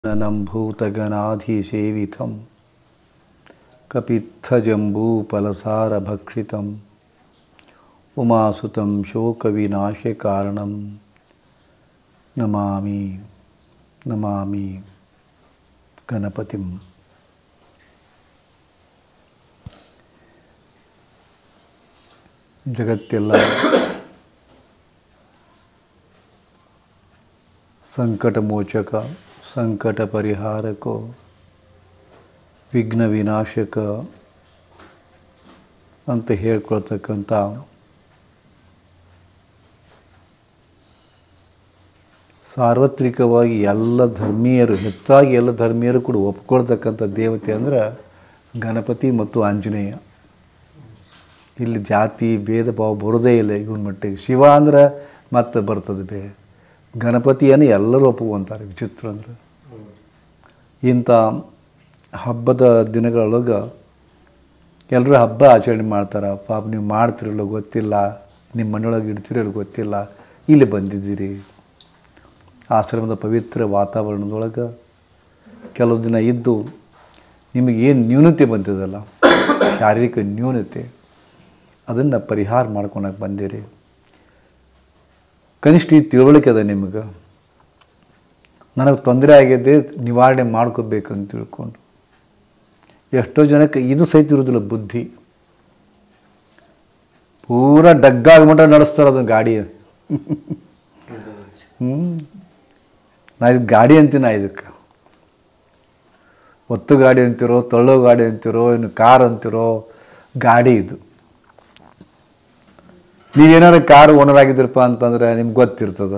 ननं भूतगणाधिसेवितं कपित्थजम्बूफलसारभक्षितम् उमासुतं शोकविनाशकारणं नमामि नमामि गणपतिं ಜಗತ್ತೆಲ್ಲ ಸಂಕಟ ಮೋಚಕ ಸಂಕಟ ಪರಿಹಾರಕ ವಿಘ್ನ ವಿನಾಶಕ ಅಂತ ಹೇಳ್ಕೊಳ್ತಕ್ಕಂಥ ಸಾರ್ವತ್ರಿಕವಾಗಿ ಎಲ್ಲ ಧರ್ಮೀಯರು ಹೆಚ್ಚಾಗಿ ಎಲ್ಲ ಧರ್ಮೀಯರು ಕೂಡ ಒಪ್ಕೊಳ್ತಕ್ಕಂಥ ದೇವತೆ ಅಂದ್ರೆ ಗಣಪತಿ ಮತ್ತು ಆಂಜನೇಯ ಇಲ್ಲಿ ಜಾತಿ ಭೇದ ಭಾವ ಬರೋದೇ ಇಲ್ಲ ಇವನ ಮಟ್ಟಿಗೆ ಶಿವ ಅಂದ್ರೆ ಮತ್ತೆ ಬರ್ತದೆ ಬೇ ಗಣಪತಿಯನ್ನು ಎಲ್ಲರೂ ಒಪ್ಪುವಂತಾರೆ ವಿಚಿತ್ರ ಅಂದ್ರೆ ಇಂಥ ಹಬ್ಬದ ದಿನಗಳೊಳಗೆ ಎಲ್ಲರೂ ಹಬ್ಬ ಆಚರಣೆ ಮಾಡ್ತಾರೆ ಪಾಪ ನೀವು ಮಾಡ್ತಿರಲ್ಲ ಗೊತ್ತಿಲ್ಲ ನಿಮ್ಮ ಮನೆಯೊಳಗೆ ಇಡ್ತಿರಲ್ಲ ಗೊತ್ತಿಲ್ಲ ಇಲ್ಲಿ ಬಂದಿದ್ದೀರಿ ಆಶ್ರಮದ ಪವಿತ್ರ ವಾತಾವರಣದೊಳಗೆ ಕೆಲವು ದಿನ ಇದ್ದು ನಿಮಗೆ ಏನು ನ್ಯೂನತೆ ಬಂದಿದಲ್ಲ ಶಾರೀರಿಕ ನ್ಯೂನತೆ ಅದನ್ನು ಪರಿಹಾರ ಮಾಡ್ಕೊಳಕ್ಕೆ ಬಂದಿರಿ ಕನಿಷ್ಠ ಈ ತಿಳುವಳಿಕೆ ಅದ ನಿಮಗೆ ನನಗೆ ತೊಂದರೆ ಆಗಿದೆ ನಿವಾರಣೆ ಮಾಡ್ಕೋಬೇಕಂತ ತಿಳ್ಕೊಂಡು ಎಷ್ಟೋ ಜನಕ್ಕೆ ಇದು ಸಹಿತ ಇರೋದಿಲ್ಲ ಬುದ್ಧಿ ಪೂರ ಡಗ್ಗಾಗ ಮಟ್ಟ ನಡೆಸ್ತಾರೆ ಅದನ್ನು ಗಾಡಿ ಹ್ಞೂ ನಾ ಇದು ಗಾಡಿ ಅಂತೀನಿ ನಾ ಇದಕ್ಕೆ ಒತ್ತು ಗಾಡಿ ಅಂತಿರೋ ತಳ್ಳೋ ಗಾಡಿ ಅಂತಿರೋ ಇನ್ನು ಕಾರ್ ಅಂತಿರೋ ಗಾಡಿ ಇದು ನೀವೇನಾದ್ರು ಕಾರ್ ಓನರ್ ಆಗಿದ್ದೀರಪ್ಪ ಅಂತಂದರೆ ನಿಮ್ಗೆ ಗೊತ್ತಿರ್ತದೆ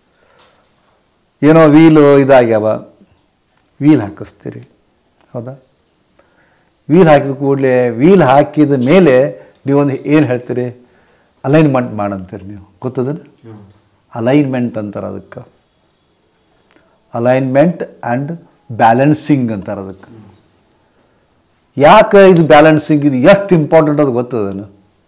ಏನೋ ವೀಲು ಇದಾಗ್ಯಾವ ವೀಲ್ ಹಾಕಿಸ್ತೀರಿ ಹೌದಾ ವೀಲ್ ಹಾಕಿದ ಕೂಡಲೇ ವೀಲ್ ಹಾಕಿದ ಮೇಲೆ ನೀವೊಂದು ಏನು ಹೇಳ್ತೀರಿ ಅಲೈನ್ಮೆಂಟ್ ಮಾಡಂತೀರಿ ನೀವು ಗೊತ್ತದನ ಅಲೈನ್ಮೆಂಟ್ ಅಂತಾರೆ ಅದಕ್ಕೆ ಅಲೈನ್ಮೆಂಟ್ ಆ್ಯಂಡ್ ಬ್ಯಾಲೆನ್ಸಿಂಗ್ ಅಂತಾರೆ ಅದಕ್ಕೆ ಯಾಕೆ ಇದು ಬ್ಯಾಲೆನ್ಸಿಂಗ್ ಇದು ಎಷ್ಟು ಇಂಪಾರ್ಟೆಂಟ್ ಅದು ಗೊತ್ತದನು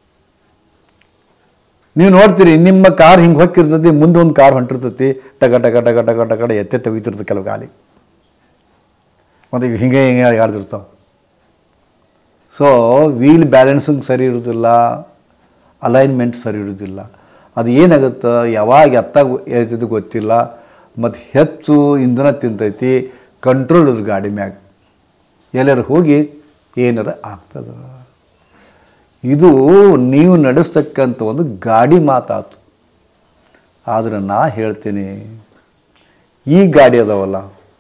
ನೀವು ನೋಡ್ತೀರಿ ನಿಮ್ಮ ಕಾರ್ ಹಿಂಗೆ ಹೊಕ್ಕಿರ್ತೈತಿ ಮುಂದೆ ಒಂದು ಕಾರ್ ಹೊಂಟಿರ್ತೈತಿ ಟಗ ಟಗ ಟಗ ಟಗ ಟಗ ಎತ್ತೆ ತೆಗಿತಿರ್ತದೆ ಕೆಲವು ಗಾಲಿ ಮತ್ತು ಈಗ ಹಿಂಗೆ ಹಿಂಗೆ ಆಡ್ತಿರ್ತಾವೆ ಸೊ ವೀಲ್ ಬ್ಯಾಲೆನ್ಸಿಂಗ್ ಸರಿ ಇರೋದಿಲ್ಲ ಅಲೈನ್ಮೆಂಟ್ ಸರಿ ಇರೋದಿಲ್ಲ ಅದು ಏನಾಗುತ್ತೆ ಯಾವಾಗ ಎತ್ತಾಗ ಹೇಳ್ತಿದ್ದು ಗೊತ್ತಿಲ್ಲ ಮತ್ತು ಹೆಚ್ಚು ಇಂಧನ ತಿಂತೈತಿ ಕಂಟ್ರೋಲ್ ಇದ್ರು ಗಾಡಿ ಮ್ಯಾಗ ಎಲ್ಲರೂ ಹೋಗಿ ಏನಾರ ಆಗ್ತದೆ ಇದು ನೀವು ನಡೆಸ್ತಕ್ಕಂಥ ಒಂದು ಗಾಡಿ ಮಾತಾತು ಆದರೆ ನಾ ಹೇಳ್ತೀನಿ ಈ ಗಾಡಿ ಅದಾವಲ್ಲ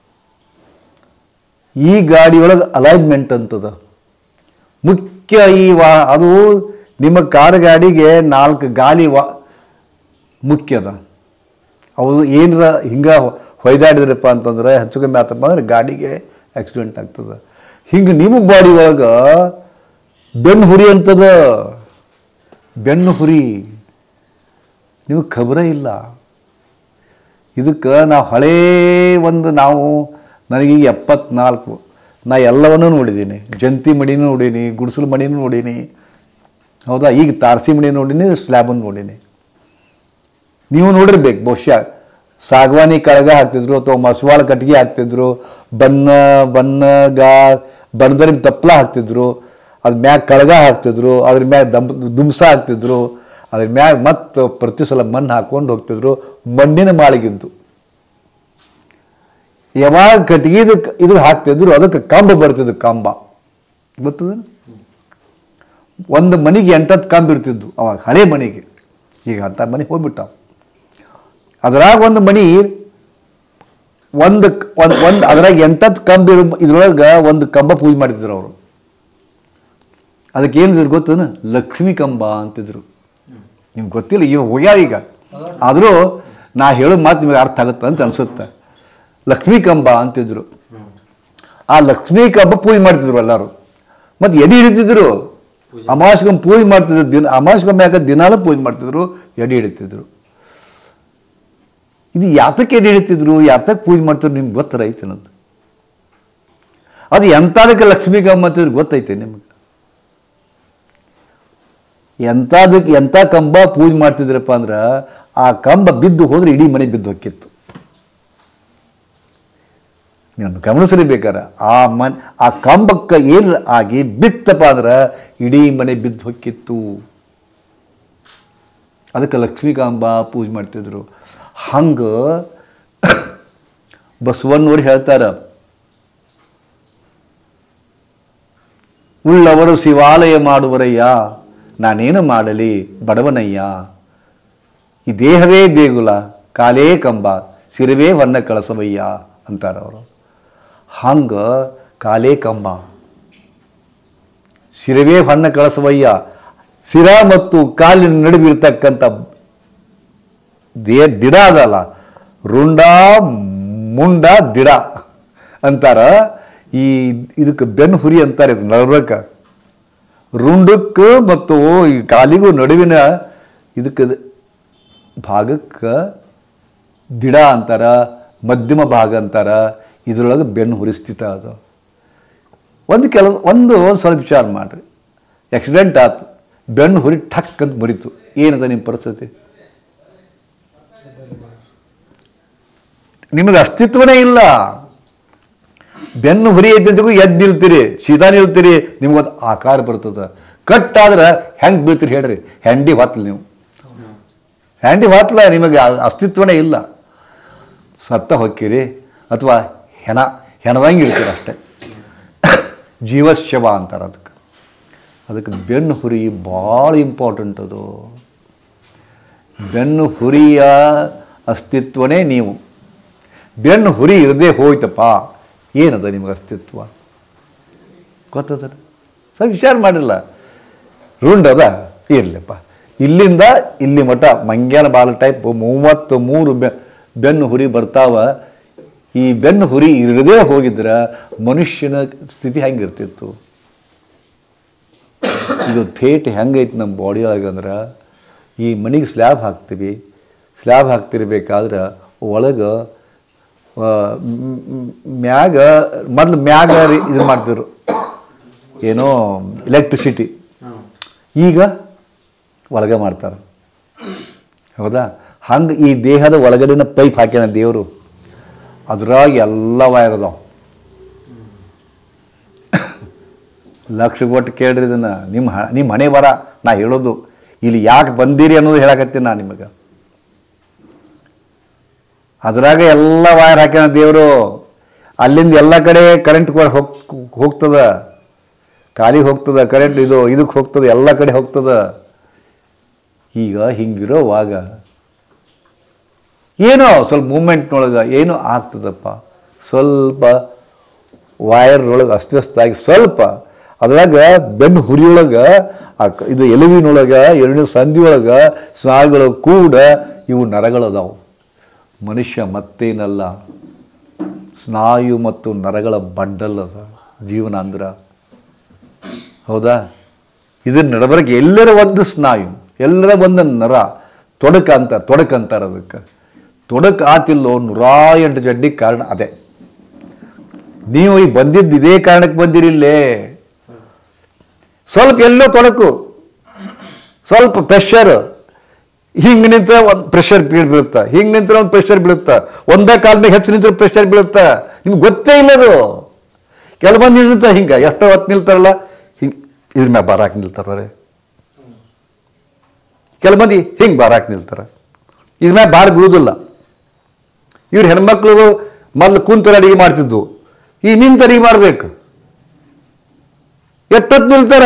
ಈ ಗಾಡಿಯೊಳಗೆ ಅಲೈನ್ಮೆಂಟ್ ಅಂತದ ಮುಖ್ಯ ಈ ವಾ ಅದು ನಿಮ್ಮ ಕಾರ್ ಗಾಡಿಗೆ ನಾಲ್ಕು ಗಾಲಿ ವಾ ಮುಖ್ಯ ಅದ ಅವು ಏನರ ಹಿಂಗೆ ಹೊಯ್ದಾಡಿದ್ರಪ್ಪ ಅಂತಂದ್ರೆ ಹೆಚ್ಚು ಕಮ್ಮಿ ಆತಪ್ಪ ಅಂದ್ರೆ ಗಾಡಿಗೆ ಆಕ್ಸಿಡೆಂಟ್ ಆಗ್ತದೆ ಹಿಂಗೆ ನಿಮ್ಮ ಬಾಡಿ ಒಳಗೆ ಬೆನ್ನು ಹುರಿ ಅಂತದ ಬೆನ್ನು ಹುರಿ ನಿಮಗೆ ಖಬರೇ ಇಲ್ಲ ಇದಕ್ಕೆ ನಾವು ಹಳೇ ಒಂದು ನಾವು ನನಗೀಗ ಎಪ್ಪತ್ನಾಲ್ಕು ನಾ ಎಲ್ಲವನ್ನೂ ನೋಡಿದ್ದೀನಿ ಜಂತಿ ಮಡಿನೂ ನೋಡೀನಿ ಗುಡಿಸಲು ಮಡಿನೂ ನೋಡೀನಿ ಹೌದಾ ಈಗ ತಾರಸಿ ಮಡಿ ನೋಡೀನಿ ಸ್ಲ್ಯಾಬನ್ನು ನೋಡೀನಿ ನೀವು ನೋಡಿರ್ಬೇಕು ಬಹುಶಃ ಸಾಗವಾನಿ ಕಳಗ ಹಾಕ್ತಿದ್ರು ಅಥವಾ ಮಸವಾಳ ಕಟ್ಟಿಗೆ ಹಾಕ್ತಿದ್ರು ಬನ್ನ ಬನ್ನ ಗಾ ಬಣ್ಣದಲ್ಲಿ ತಪ್ಪಲ ಹಾಕ್ತಿದ್ರು ಅದ್ರ ಮ್ಯಾಗ ಕಳಗ ಹಾಕ್ತಿದ್ರು ಅದ್ರ ಮ್ಯಾಗ ದಮ್ ದುಮ್ಸ ಹಾಕ್ತಿದ್ರು ಅದ್ರ ಮ್ಯಾಗ ಮತ್ತು ಪ್ರತಿ ಸಲ ಮಣ್ಣು ಹಾಕ್ಕೊಂಡು ಹೋಗ್ತಿದ್ರು ಮಣ್ಣಿನ ಮಾಳಿಗಿದ್ದು ಯಾವಾಗ ಕಟ್ಟಿಗೆದು ಇದು ಹಾಕ್ತಿದ್ರು ಅದಕ್ಕೆ ಕಂಬ ಬರ್ತಿದ್ದು ಕಂಬ ಗೊತ್ತದ ಒಂದು ಮನೆಗೆ ಎಂಟತ್ತು ಕಂಬ ಇರ್ತಿದ್ದು ಅವಾಗ ಹಳೆ ಮನೆಗೆ ಈಗ ಅಂಥ ಮನೆ ಹೋಗ್ಬಿಟ್ಟ ಅದ್ರಾಗ ಒಂದು ಮನೆ ಒಂದು ಒಂದು ಒಂದು ಅದ್ರಾಗ ಎಂಟತ್ತು ಕಂಬ ಇರೋ ಇದ್ರೊಳಗೆ ಒಂದು ಕಂಬ ಪೂಜೆ ಮಾಡಿದ್ರು ಅವರು ಅದಕ್ಕೆ ಏನಿದ್ರು ಗೊತ್ತೇನು ಲಕ್ಷ್ಮೀ ಕಂಬ ಅಂತಿದ್ರು ನಿಮ್ಗೆ ಗೊತ್ತಿಲ್ಲ ಇವ ಹೋಗ್ಯಾವ ಈಗ ಆದರೂ ನಾ ಹೇಳೋ ಮಾತು ನಿಮಗೆ ಅರ್ಥ ಆಗುತ್ತೆ ಅಂತ ಅನಿಸುತ್ತೆ ಲಕ್ಷ್ಮೀ ಕಂಬ ಅಂತಿದ್ರು ಆ ಲಕ್ಷ್ಮೀ ಕಂಬ ಪೂಜೆ ಮಾಡ್ತಿದ್ರು ಎಲ್ಲರೂ ಮತ್ತು ಎಡಿ ಹಿಡಿತಿದ್ರು ಅಮಾವಾಸ್ಯಗೊಮ್ಮೆ ಪೂಜೆ ಮಾಡ್ತಿದ್ರು ದಿನ ಅಮಾವಾಸ್ಯಗೊಮ್ಮೆ ಯಾಕೆ ದಿನಾಲೂ ಪೂಜೆ ಮಾಡ್ತಿದ್ರು ಎಡಿ ಹಿಡಿತಿದ್ರು ಇದು ಯಾತಕ್ಕೆ ಎಡಿ ಹಿಡಿತಿದ್ರು ಯಾತಕ್ಕೆ ಪೂಜೆ ಮಾಡ್ತಿದ್ರು ನಿಮ್ಗೆ ಗೊತ್ತರ ಐತೆ ಅನ್ನೋದು ಅದು ಎಂಥದಕ್ಕೆ ಲಕ್ಷ್ಮೀ ಕಂಬ ಅಂತಿದ್ರು ಗೊತ್ತೈತೆ ನಿಮ್ಗೆ ಎಂಥದಕ್ಕೆ ಎಂಥ ಕಂಬ ಪೂಜೆ ಮಾಡ್ತಿದ್ರಪ್ಪ ಅಂದ್ರೆ ಆ ಕಂಬ ಬಿದ್ದು ಹೋದ್ರೆ ಇಡೀ ಮನೆ ಬಿದ್ದು ಹೊಕ್ಕಿತ್ತು ನೀವು ಗಮನಿಸ್ರಿ ಬೇಕಾರೆ ಆ ಮನ್ ಆ ಕಂಬಕ್ಕೆ ಏನು ಆಗಿ ಬಿತ್ತಪ್ಪ ಅಂದ್ರೆ ಇಡೀ ಮನೆ ಬಿದ್ದು ಹೊಕ್ಕಿತ್ತು ಅದಕ್ಕೆ ಲಕ್ಷ್ಮೀಕಾಂಬ ಪೂಜೆ ಮಾಡ್ತಿದ್ರು ಹಂಗೆ ಬಸವಣ್ಣವ್ರು ಹೇಳ್ತಾರೆ ಉಳ್ಳವರು ಶಿವಾಲಯ ಮಾಡುವರಯ್ಯ ನಾನೇನು ಮಾಡಲಿ ಬಡವನಯ್ಯ ಈ ದೇಹವೇ ದೇಗುಲ ಕಾಲೇ ಕಂಬ ಸಿರವೇ ಹೊನ್ನ ಕಳಸವಯ್ಯ ಅಂತಾರೆ ಅವರು ಹಂಗೆ ಕಾಲೇ ಕಂಬ ಶಿರವೇ ಹೊನ್ನ ಕಳಸವಯ್ಯ ಶಿರ ಮತ್ತು ಕಾಲಿನ ನಡುವಿರ್ತಕ್ಕಂಥ ದೇ ದಿಡ ಅದಲ್ಲ ರುಂಡ ಮುಂಡ ದಿಡ ಅಂತಾರ ಈ ಇದಕ್ಕೆ ಬೆನ್ನು ಹುರಿ ಅಂತಾರೆ ಇದು ನರಕ ರುಂಡಕ್ಕೆ ಮತ್ತು ಈ ಕಾಲಿಗೂ ನಡುವಿನ ಇದಕ್ಕೆ ಭಾಗಕ್ಕೆ ದಿಡ ಅಂತಾರ ಮಧ್ಯಮ ಭಾಗ ಅಂತಾರ ಇದರೊಳಗೆ ಬೆನ್ನು ಹುರಿಸ್ತಿತ್ತ ಅದು ಒಂದು ಕೆಲವು ಒಂದು ಸ್ವಲ್ಪ ವಿಚಾರ ಮಾಡಿರಿ ಆಕ್ಸಿಡೆಂಟ್ ಆಯ್ತು ಬೆನ್ನು ಹುರಿ ಠಕ್ ಅಂತ ಮುರಿತು ಏನದ ನಿಮ್ಮ ಪರಿಸ್ಥಿತಿ ನಿಮಗೆ ಅಸ್ತಿತ್ವನೇ ಇಲ್ಲ ಬೆನ್ನು ಹುರಿ ಐತಿಗೂ ಎದ್ದು ನಿಲ್ತೀರಿ ಸೀದಾ ನಿಲ್ತೀರಿ ನಿಮ್ಗೊಂದು ಆಕಾರ ಬರ್ತದೆ ಕಟ್ಟಾದ್ರೆ ಹೆಂಗೆ ಬೀಳ್ತೀರಿ ಹೇಳ್ರಿ ಹ್ಯಾಂಡಿ ಹೊತ್ತಲ್ ನೀವು ಹ್ಯಾಂಡಿ ಹೊತ್ತಲ ನಿಮಗೆ ಆ- ಅಸ್ತಿತ್ವನೇ ಇಲ್ಲ ಸತ್ತ ಹೊಕ್ಕಿರಿ ಅಥವಾ ಹೆಣ ಹೆಣದಂಗೆ ಇರ್ತೀರಿ ಅಷ್ಟೇ ಜೀವಶವ ಅಂತಾರೆ ಅದಕ್ಕೆ ಅದಕ್ಕೆ ಬೆನ್ನು ಹುರಿ ಭಾಳ ಇಂಪಾರ್ಟೆಂಟ್ ಅದು ಬೆನ್ನು ಹುರಿಯ ಅಸ್ತಿತ್ವನೇ ನೀವು ಬೆನ್ನು ಹುರಿ ಇರದೇ ಹೋಯ್ತಪ್ಪ ಏನದ ನಿಮಗೆ ಅಸ್ತಿತ್ವ ಗೊತ್ತದ ಸ್ವಲ್ಪ ವಿಚಾರ ಮಾಡಿಲ್ಲ ರುಂಡದ ಇರಲಿಪ್ಪ ಇಲ್ಲಿಂದ ಇಲ್ಲಿ ಮಠ ಮಂಗ್ಯಾನ ಬಾಲ ಟೈಪ್ ಮೂವತ್ತು ಮೂರು ಬೆ ಬೆನ್ನು ಹುರಿ ಬರ್ತಾವ ಈ ಬೆನ್ನು ಹುರಿ ಇರದೇ ಹೋಗಿದ್ರೆ ಮನುಷ್ಯನ ಸ್ಥಿತಿ ಹೆಂಗಿರ್ತಿತ್ತು ಇದು ಥೇಟ್ ಹೆಂಗೈತಿ ನಮ್ಮ ಬಾಡಿ ಒಳಗಂದ್ರೆ ಈ ಮನೆಗೆ ಸ್ಲ್ಯಾಬ್ ಹಾಕ್ತೀವಿ ಸ್ಲ್ಯಾಬ್ ಹಾಕ್ತಿರ್ಬೇಕಾದ್ರೆ ಒಳಗೆ ಆ, ಮ್- ಮ್- ಮ್ಯಾಗ ಮೊದಲು ಮ್ಯಾಗ ರಿ- ಇದು ಮಾಡ್ತಿದ್ರು ಏನೋ ಎಲೆಕ್ಟ್ರಿಸಿಟಿ ಈಗ ಒಳಗೆ ಮಾಡ್ತಾರೆ ಹೌದಾ ಹಂಗೆ ಈ ದೇಹದ ಒಳಗಡೆನ ಪೈಪ್ ಹಾಕ್ಯಾನ ದೇವರು ಅದ್ರಾಗ ಎಲ್ಲ ವೈರ್ ಅದಾವ ಲಕ್ಷ ಕೊಟ್ಟು ಕೇಳ್ರಿ ಇದನ್ನು ನಿಮ್ಮ ಹ ನಿಮ್ಮ ಹಣೆ ಬರ ನಾ ಹೇಳೋದು ಇಲ್ಲಿ ಯಾಕೆ ಬಂದಿರಿ ಅನ್ನೋದು ಹೇಳಕತ್ತೀನಿ ನಾನು ನಿಮಗೆ ಅದ್ರಾಗ ಎಲ್ಲ ವೈರ್ ಹಾಕ್ಯಾನ ದೇವರು ಅಲ್ಲಿಂದ ಎಲ್ಲ ಕಡೆ ಕರೆಂಟ್ ಕೂಡ ಹೋಗ್ ಹೋಗ್ತದ ಖಾಲಿ ಹೋಗ್ತದ ಕರೆಂಟ್ ಇದು ಇದಕ್ಕೆ ಹೋಗ್ತದೆ ಎಲ್ಲ ಕಡೆ ಹೋಗ್ತದ ಈಗ ಹಿಂಗಿರೋವಾಗ ಏನೋ ಸ್ವಲ್ಪ ಮೂಮೆಂಟ್ನೊಳಗೆ ಏನೋ ಆಗ್ತದಪ್ಪ ಸ್ವಲ್ಪ ವೈರ್ನೊಳಗೆ ಅಸ್ತವ್ಯಸ್ತ ಆಗಿ ಸ್ವಲ್ಪ ಅದ್ರಾಗ ಬೆನ್ನು ಹುರಿಯೊಳಗೆ ಆ ಕ- ಇದು ಎಲುವಿನೊಳಗೆ ಎರಡನೇ ಸಂಧಿ ಒಳಗೆ ಸ್ನಾಯುಗಳು ಕೂಡ ಇವು ನರಗಳದಾವು ಮನುಷ್ಯ ಮತ್ತೇನಲ್ಲ ಸ್ನಾಯು ಮತ್ತು ನರಗಳ ಬಂಡಲ್ ಅದ ಜೀವನ ಅಂದ್ರೆ ಹೌದಾ ಇದರ ನಡಬರಕ್ಕೆ ಎಲ್ಲರ ಒಂದು ಸ್ನಾಯು ಎಲ್ಲರ ಒಂದು ನರ ತೊಡಕ ಅಂತ ತೊಡಕ ಅಂತಾರೆ ಅದಕ್ಕೆ ತೊಡಕ ಆತಿಲ್ಲೋ ನೂರಾ ಎಂಟು ಜಡ್ಡಿಗೆ ಕಾರಣ ಅದೇ ನೀವು ಈ ಬಂದಿದ್ದು ಇದೇ ಕಾರಣಕ್ಕೆ ಬಂದಿರಿಲ್ಲೇ ಸ್ವಲ್ಪ ಎಲ್ಲೋ ತೊಡಕು ಸ್ವಲ್ಪ ಪ್ರೆಷರ್ ಹಿಂಗೆ ನಿಂತ ಒಂದು ಪ್ರೆಷರ್ ಬೀಳುತ್ತೆ ಹಿಂಗೆ ನಿಂತರ ಒಂದು ಪ್ರೆಷರ್ ಬೀಳುತ್ತೆ ಒಂದೇ ಕಾಲ ಮೇಲೆ ಹೆಚ್ಚು ನಿಂತರ ಪ್ರೆಷರ್ ಬೀಳುತ್ತೆ ನಿಮ್ಗೆ ಗೊತ್ತೇ ಇಲ್ಲ ಅದು ಕೆಲವು ಮಂದಿ ನಿಲ್ತಾರೆ ಹಿಂಗೆ ಎಷ್ಟೋ ಹೊತ್ತು ನಿಲ್ತಾರಲ್ಲ ಹಿಂಗೆ ಇದ್ರ ಮ್ಯಾಗ ಬಾರಾಕ್ ನಿಲ್ತಾರೆ ಕೆಲವು ಮಂದಿ ಹಿಂಗೆ ಬಾರಾಕ್ ನಿಲ್ತಾರೆ ಇದ್ರ ಮ್ಯಾಗ ಬಾರ್ ಬೀಳುವುದಿಲ್ಲ ಇವ್ರು ಹೆಣ್ಮಕ್ಳು ಮೊದಲು ಕುಂತರ ಅಡಿಗೆ ಮಾಡ್ತಿದ್ವು ಈ ನಿಂತ ಅಡಿಗೆ ಮಾಡ್ಬೇಕು ಎಷ್ಟೊತ್ತು ನಿಲ್ತಾರ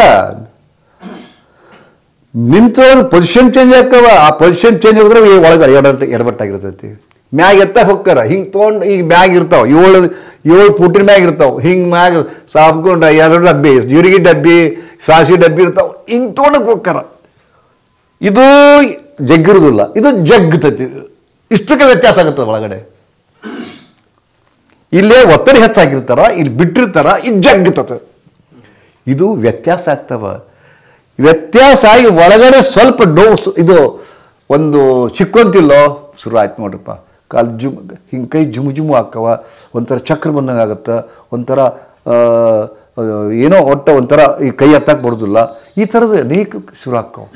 ನಿಂತೊಳಗೆ ಪೊಸಿಷನ್ ಚೇಂಜ್ ಆಕ್ಕವ ಆ ಪೊಸಿಷನ್ ಚೇಂಜ್ ಹೋದ್ರೆ ಈ ಒಳಗೆ ಎಡ ಎಡಬಟ್ಟಾಗಿರ್ತೈತಿ ಮ್ಯಾಗ ಎತ್ತ ಹೊಕ್ಕಾರ ಹಿಂಗೆ ತೊಗೊಂಡು ಈಗ ಮ್ಯಾಗ ಇರ್ತಾವ ಏಳು ಏಳು ಫುಟಿನ ಮ್ಯಾಗ ಇರ್ತಾವ ಹಿಂಗೆ ಮ್ಯಾಗ ಸಾಪ್ಕೊಂಡು ಎರಡು ಡಬ್ಬಿ ಜೀರಿಗೆ ಡಬ್ಬಿ ಸಾಸಿವೆ ಡಬ್ಬಿ ಇರ್ತಾವ ಹಿಂಗೆ ತೊಗೊಂಡಕ್ಕೆ ಹೋಗ್ತಾರ ಇದು ಜಗ್ಗಿರೋದಿಲ್ಲ ಇದು ಜಗ್ಗತೈತಿ ಇಷ್ಟಕ್ಕೆ ವ್ಯತ್ಯಾಸ ಆಗುತ್ತೆ ಒಳಗಡೆ ಇಲ್ಲೇ ಒತ್ತಡ ಹೆಚ್ಚಾಗಿರ್ತಾರ ಇಲ್ಲಿ ಬಿಟ್ಟಿರ್ತಾರ ಇದು ಜಗ್ಗತತೆ ಇದು ವ್ಯತ್ಯಾಸ ಆಗ್ತವ ವ್ಯತ್ಯಾಸ ಆಗಿ ಒಳಗಡೆ ಸ್ವಲ್ಪ ಡೋಸ್ ಇದು ಒಂದು ಚಿಕ್ಕೊಂತಿಲ್ಲೋ ಶುರು ಆಯ್ತು ನೋಡ್ರಪ್ಪ ಕಾಲು ಜುಮ್ ಹಿಂಗೆ ಕೈ ಜುಮು ಜುಮು ಹಾಕವ ಒಂಥರ ಚಕ್ರ ಬಂದಂಗೆ ಆಗುತ್ತೆ ಒಂಥರ ಆ, ಆ, ಏನೋ ಒಟ್ಟ ಒಂಥರ ಈ ಕೈ ಹತ್ತಕ್ಕೆ ಬರೋದಿಲ್ಲ ಈ ಥರದ ಅನೇಕ ಶುರು ಆಕ್ಕವ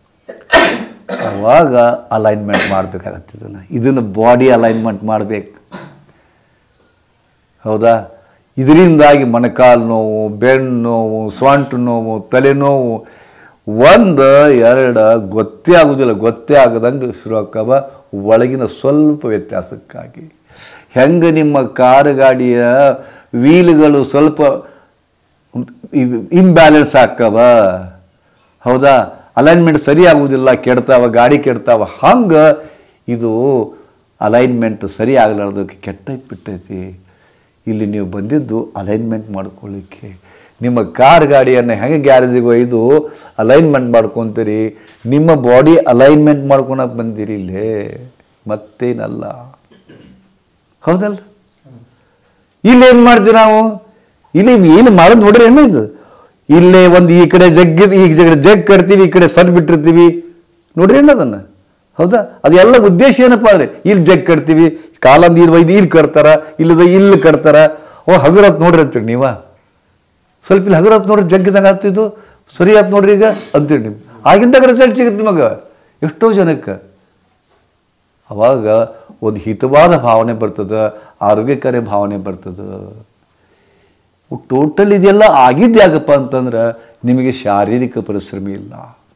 ಅವಾಗ ಅಲೈನ್ಮೆಂಟ್ ಮಾಡಬೇಕಾಗತ್ತೆ ಇದನ್ನು ಇದನ್ನು ಬಾಡಿ ಅಲೈನ್ಮೆಂಟ್ ಮಾಡಬೇಕು ಹೌದಾ ಇದರಿಂದಾಗಿ ಮೊಣಕಾಲು ನೋವು ಬೆನ್ನು ನೋವು ಸೊಂಟು ನೋವು ತಲೆನೋವು ಒಂದು ಎರಡು ಗೊತ್ತೇ ಆಗೋದಿಲ್ಲ ಗೊತ್ತೇ ಆಗದಂಗೆ ಶುರು ಆಕ್ಕವ ಒಳಗಿನ ಸ್ವಲ್ಪ ವ್ಯತ್ಯಾಸಕ್ಕಾಗಿ ಹೆಂಗೆ ನಿಮ್ಮ ಕಾರು ಗಾಡಿಯ ವೀಲ್ಗಳು ಸ್ವಲ್ಪ ಇಂಬ್ಯಾಲೆನ್ಸ್ ಆಕ್ಕವ ಹೌದಾ ಅಲೈನ್ಮೆಂಟ್ ಸರಿ ಆಗುವುದಿಲ್ಲ ಕೆಡ್ತಾವ ಗಾಡಿ ಕೆಡ್ತಾವ ಹಂಗೆ ಇದು ಅಲೈನ್ಮೆಂಟ್ ಸರಿ ಆಗಲಾರ್ದಕ್ಕೆ ಕೆಟ್ಟೈತೆ ಬಿಟ್ಟೈತಿ ಇಲ್ಲಿ ನೀವು ಬಂದಿದ್ದು ಅಲೈನ್ಮೆಂಟ್ ಮಾಡ್ಕೊಳ್ಳಿಕ್ಕೆ ನಿಮ್ಮ ಕಾರ್ ಗಾಡಿಯನ್ನು ಹೆಂಗೆ ಗ್ಯಾರೇಜಿಗೆ ಒಯ್ದು ಅಲೈನ್ಮೆಂಟ್ ಮಾಡ್ಕೊತೀರಿ ನಿಮ್ಮ ಬಾಡಿ ಅಲೈನ್ಮೆಂಟ್ ಮಾಡ್ಕೊಳಕ್ಕೆ ಬಂದಿರಿ ಇಲ್ಲೇ ಮತ್ತೇನಲ್ಲ ಹೌದಲ್ಲ ಇಲ್ಲಿ ಏನು ಮಾಡ್ತೀವಿ ನಾವು ಇಲ್ಲಿ ಏನು ಮಾಡೋದು ನೋಡ್ರಿ ಏನು ಇದು ಇಲ್ಲೇ ಒಂದು ಈ ಕಡೆ ಜಗ್ಗಿ ಈ ಕಡೆ ಜಗ್ ಕಟ್ತೀವಿ ಈ ಕಡೆ ಸರ್ ಬಿಟ್ಟಿರ್ತೀವಿ ನೋಡ್ರಿ ಏನು ಅದನ್ನು ಹೌದಾ ಅದೆಲ್ಲ ಉದ್ದೇಶ ಏನಪ್ಪ ಅಂದರೆ ಇಲ್ಲಿ ಜಗ್ ಕಟ್ತೀವಿ ಕಾಲಂದು ಇದು ಒಯ್ದು ಇಲ್ಲಿ ಕಟ್ತಾರ ಇಲ್ಲದ ಇಲ್ಲಿ ಕಟ್ತಾರ ಓ ಹಗುರತ್ ನೋಡ್ರಿ ಅಂತೀರಿ ನೀವ ಸ್ವಲ್ಪ ಇಲ್ಲಿ ಹಗುರತ್ ನೋಡ್ರಿ ಜಗ್ಗಿದಂಗೆ ಆಗ್ತಿದ್ದು ಸರಿ ಆಯ್ತು ನೋಡ್ರಿ ಈಗ ಅಂತೀರಿ ನೀವು ಆಗಿಂದಾಗ ರಿಸಲ್ಟ್ ಸಿಗುತ್ತೆ ನಿಮಗೆ ಎಷ್ಟೋ ಜನಕ್ಕೆ ಅವಾಗ ಒಂದು ಹಿತವಾದ ಭಾವನೆ ಬರ್ತದೆ ಆರೋಗ್ಯಕರ ಭಾವನೆ ಬರ್ತದೆ ಟೋಟಲ್ ಇದೆಲ್ಲ ಆಗಿದ್ದು ಯಾಕಪ್ಪ ಅಂತಂದ್ರೆ ನಿಮಗೆ ಶಾರೀರಿಕ ಪರಿಶ್ರಮ ಇಲ್ಲ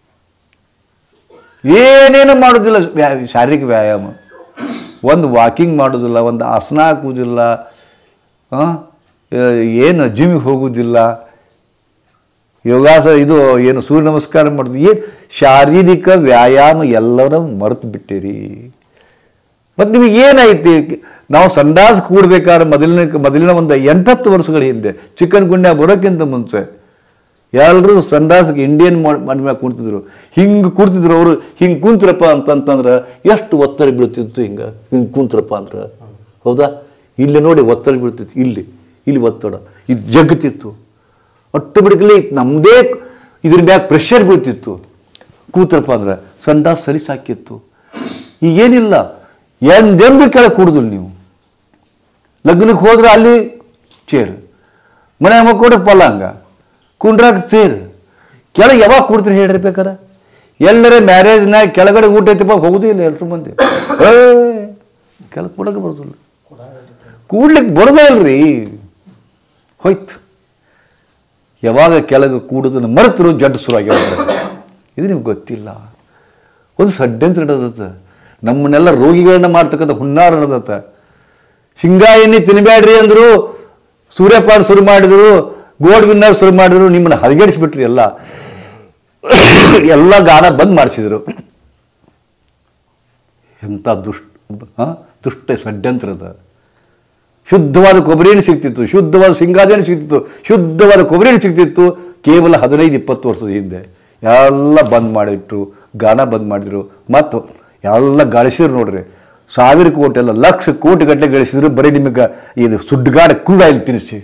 ಏನೇನು ಮಾಡೋದಿಲ್ಲ ವ್ಯಾ ಶಾರೀರಿಕ ವ್ಯಾಯಾಮ ಒಂದು ವಾಕಿಂಗ್ ಮಾಡೋದಿಲ್ಲ ಒಂದು ಆಸನ ಹಾಕುವುದಿಲ್ಲ ಆ, ಏನು ಜಿಮ್ಗೆ ಹೋಗುವುದಿಲ್ಲ ಯೋಗಾಸ ಇದು ಏನು ಸೂರ್ಯ ನಮಸ್ಕಾರ ಮಾಡೋದು ಏನು ಶಾರೀರಿಕ ವ್ಯಾಯಾಮ ಎಲ್ಲರೂ ಮರೆತು ಬಿಟ್ಟಿರಿ ಮತ್ತು ನಿಮಗೆ ಏನೈತಿ ನಾವು ಸಂಡಾಸ್ ಕೂಡ್ಬೇಕಾದ್ರೆ ಮೊದಲಿನ ಮೊದಲಿನ ಒಂದು ಎಂಟತ್ತು ವರ್ಷಗಳ ಹಿಂದೆ ಚಿಕನ್ ಗುಂಡ್ಯ ಬರೋಕ್ಕಿಂತ ಮುಂಚೆ ಎಲ್ಲರೂ ಸಂಡಾಸ್ಗೆ ಇಂಡಿಯನ್ ಮನೆ ಮ್ಯಾಗ ಕುಂತಿದ್ರು ಹಿಂಗೆ ಕೂರ್ತಿದ್ರು ಅವರು ಹಿಂಗೆ ಕುಂತ್ರಪ್ಪ ಅಂತಂತಂದ್ರೆ ಎಷ್ಟು ಒತ್ತಡ ಬೀಳ್ತಿತ್ತು ಹಿಂಗೆ ಹಿಂಗೆ ಕುಂತ್ರಪ್ಪ ಅಂದ್ರೆ ಹೌದಾ ಇಲ್ಲಿ ನೋಡಿ ಒತ್ತಡ ಬೀಳ್ತಿತ್ತು ಇಲ್ಲಿ ಇಲ್ಲಿ ಒತ್ತಡ ಇದು ಜಗ್ತಿತ್ತು ಆಟೋಮೆಟಿಕಲಿ ನಮ್ಮದೇ ಇದ್ರ ಮ್ಯಾಗ ಪ್ರೆಷರ್ ಬೀಳ್ತಿತ್ತು ಕೂತ್ರಪ್ಪ ಅಂದ್ರೆ ಸಂಡಾಸ್ ಸರಿ ಸಾಕಿತ್ತು ಈಗೇನಿಲ್ಲ ಎಂದೆಂದು ಕೆಳಗೆ ಕೂಡುದಿಲ್ಲ ನೀವು ಲಗ್ನಕ್ಕೆ ಹೋದ್ರೆ ಅಲ್ಲಿ ಚೇರ್ ಮನೆ ಮಕ್ಕೋಡ್ರೆ ಪಲ್ಲಂಗ ಕುಂಡ್ರಾಗ ಚೇರ್ ಕೆಳಗೆ ಯಾವಾಗ ಕೂಡ್ತೀರಿ ಹೇಳ್ರಿ ಬೇಕಾರೆ ಎಲ್ಲರೇ ಮ್ಯಾರೇಜ್ನಾಗ ಕೆಳಗಡೆ ಊಟ ಐತಿಪ್ಪ ಹೋಗುದೇ ಇಲ್ಲ ಎಲ್ರು ಮಂದಿ ಏ ಕೆಳಗೆ ಕೊಡೋಕೆ ಬರೋದಿಲ್ಲ ಕೂಡ್ಲಿಕ್ಕೆ ಬರೋದೇ ಇಲ್ರಿ ಹೋಯ್ತು ಯಾವಾಗ ಕೆಳಗೆ ಕೂಡೋದನ್ನು ಮರೆತರು ಜಡ್ಡು ಶುರು ಆಗ್ಯಾವ ಇದು ನಿಮ್ಗೆ ಗೊತ್ತಿಲ್ಲ ಒಂದು ಷಡ್ಯಂತ್ರ ನಡೆದತ್ತ ನಮ್ಮನ್ನೆಲ್ಲ ರೋಗಿಗಳನ್ನ ಮಾಡ್ತಕ್ಕಂಥ ಹುನ್ನಾರ ನಡೆದತ್ತ ಶೇಂಗಾ ಎಣ್ಣೆ ತಿನ್ನಬೇಡ್ರಿ ಅಂದರು ಸೂರ್ಯಪಾನ ಶುರು ಮಾಡಿದ್ರು ಗೋಡ್ ವಿನ್ನರ್ ಶುರು ಮಾಡಿದ್ರು ನಿಮ್ಮನ್ನು ಹದಗೆಡಿಸ್ಬಿಟ್ರಿ ಎಲ್ಲ ಎಲ್ಲ ಗಾನ ಬಂದ್ ಮಾಡಿಸಿದ್ರು ಎಂಥ ದುಷ್ಟ ಆ? ದುಷ್ಟ ಷಡ್ಯಂತ್ರದ ಶುದ್ಧವಾದ ಕೊಬ್ಬರಿ ಎಣ್ಣೆ ಸಿಗ್ತಿತ್ತು ಶುದ್ಧವಾದ ಶೇಂಗಾದ ಎಣ್ಣೆ ಸಿಗ್ತಿತ್ತು ಶುದ್ಧವಾದ ಕೊಬ್ಬರಿ ಎಣ್ಣೆ ಸಿಗ್ತಿತ್ತು ಕೇವಲ ಹದಿನೈದು ಇಪ್ಪತ್ತು ವರ್ಷದ ಹಿಂದೆ ಎಲ್ಲ ಬಂದ್ ಮಾಡಿಟ್ರು ಗಾನ ಬಂದ್ ಮಾಡಿದ್ರು ಮತ್ತು ಎಲ್ಲ ಗಳಿಸಿದ್ರು ನೋಡ್ರಿ ಸಾವಿರ ಕೋಟಿ ಅಲ್ಲ ಲಕ್ಷ ಕೋಟಿ ಗಟ್ಟಲೆ ಗಳಿಸಿದ್ರು ಬರೀ ನಿಮಗೆ ಇದು ಸುಡ್ಗಾಡ ಕುಳ್ಳ ಇಲ್ಲಿ ತಿನ್ನಿಸಿ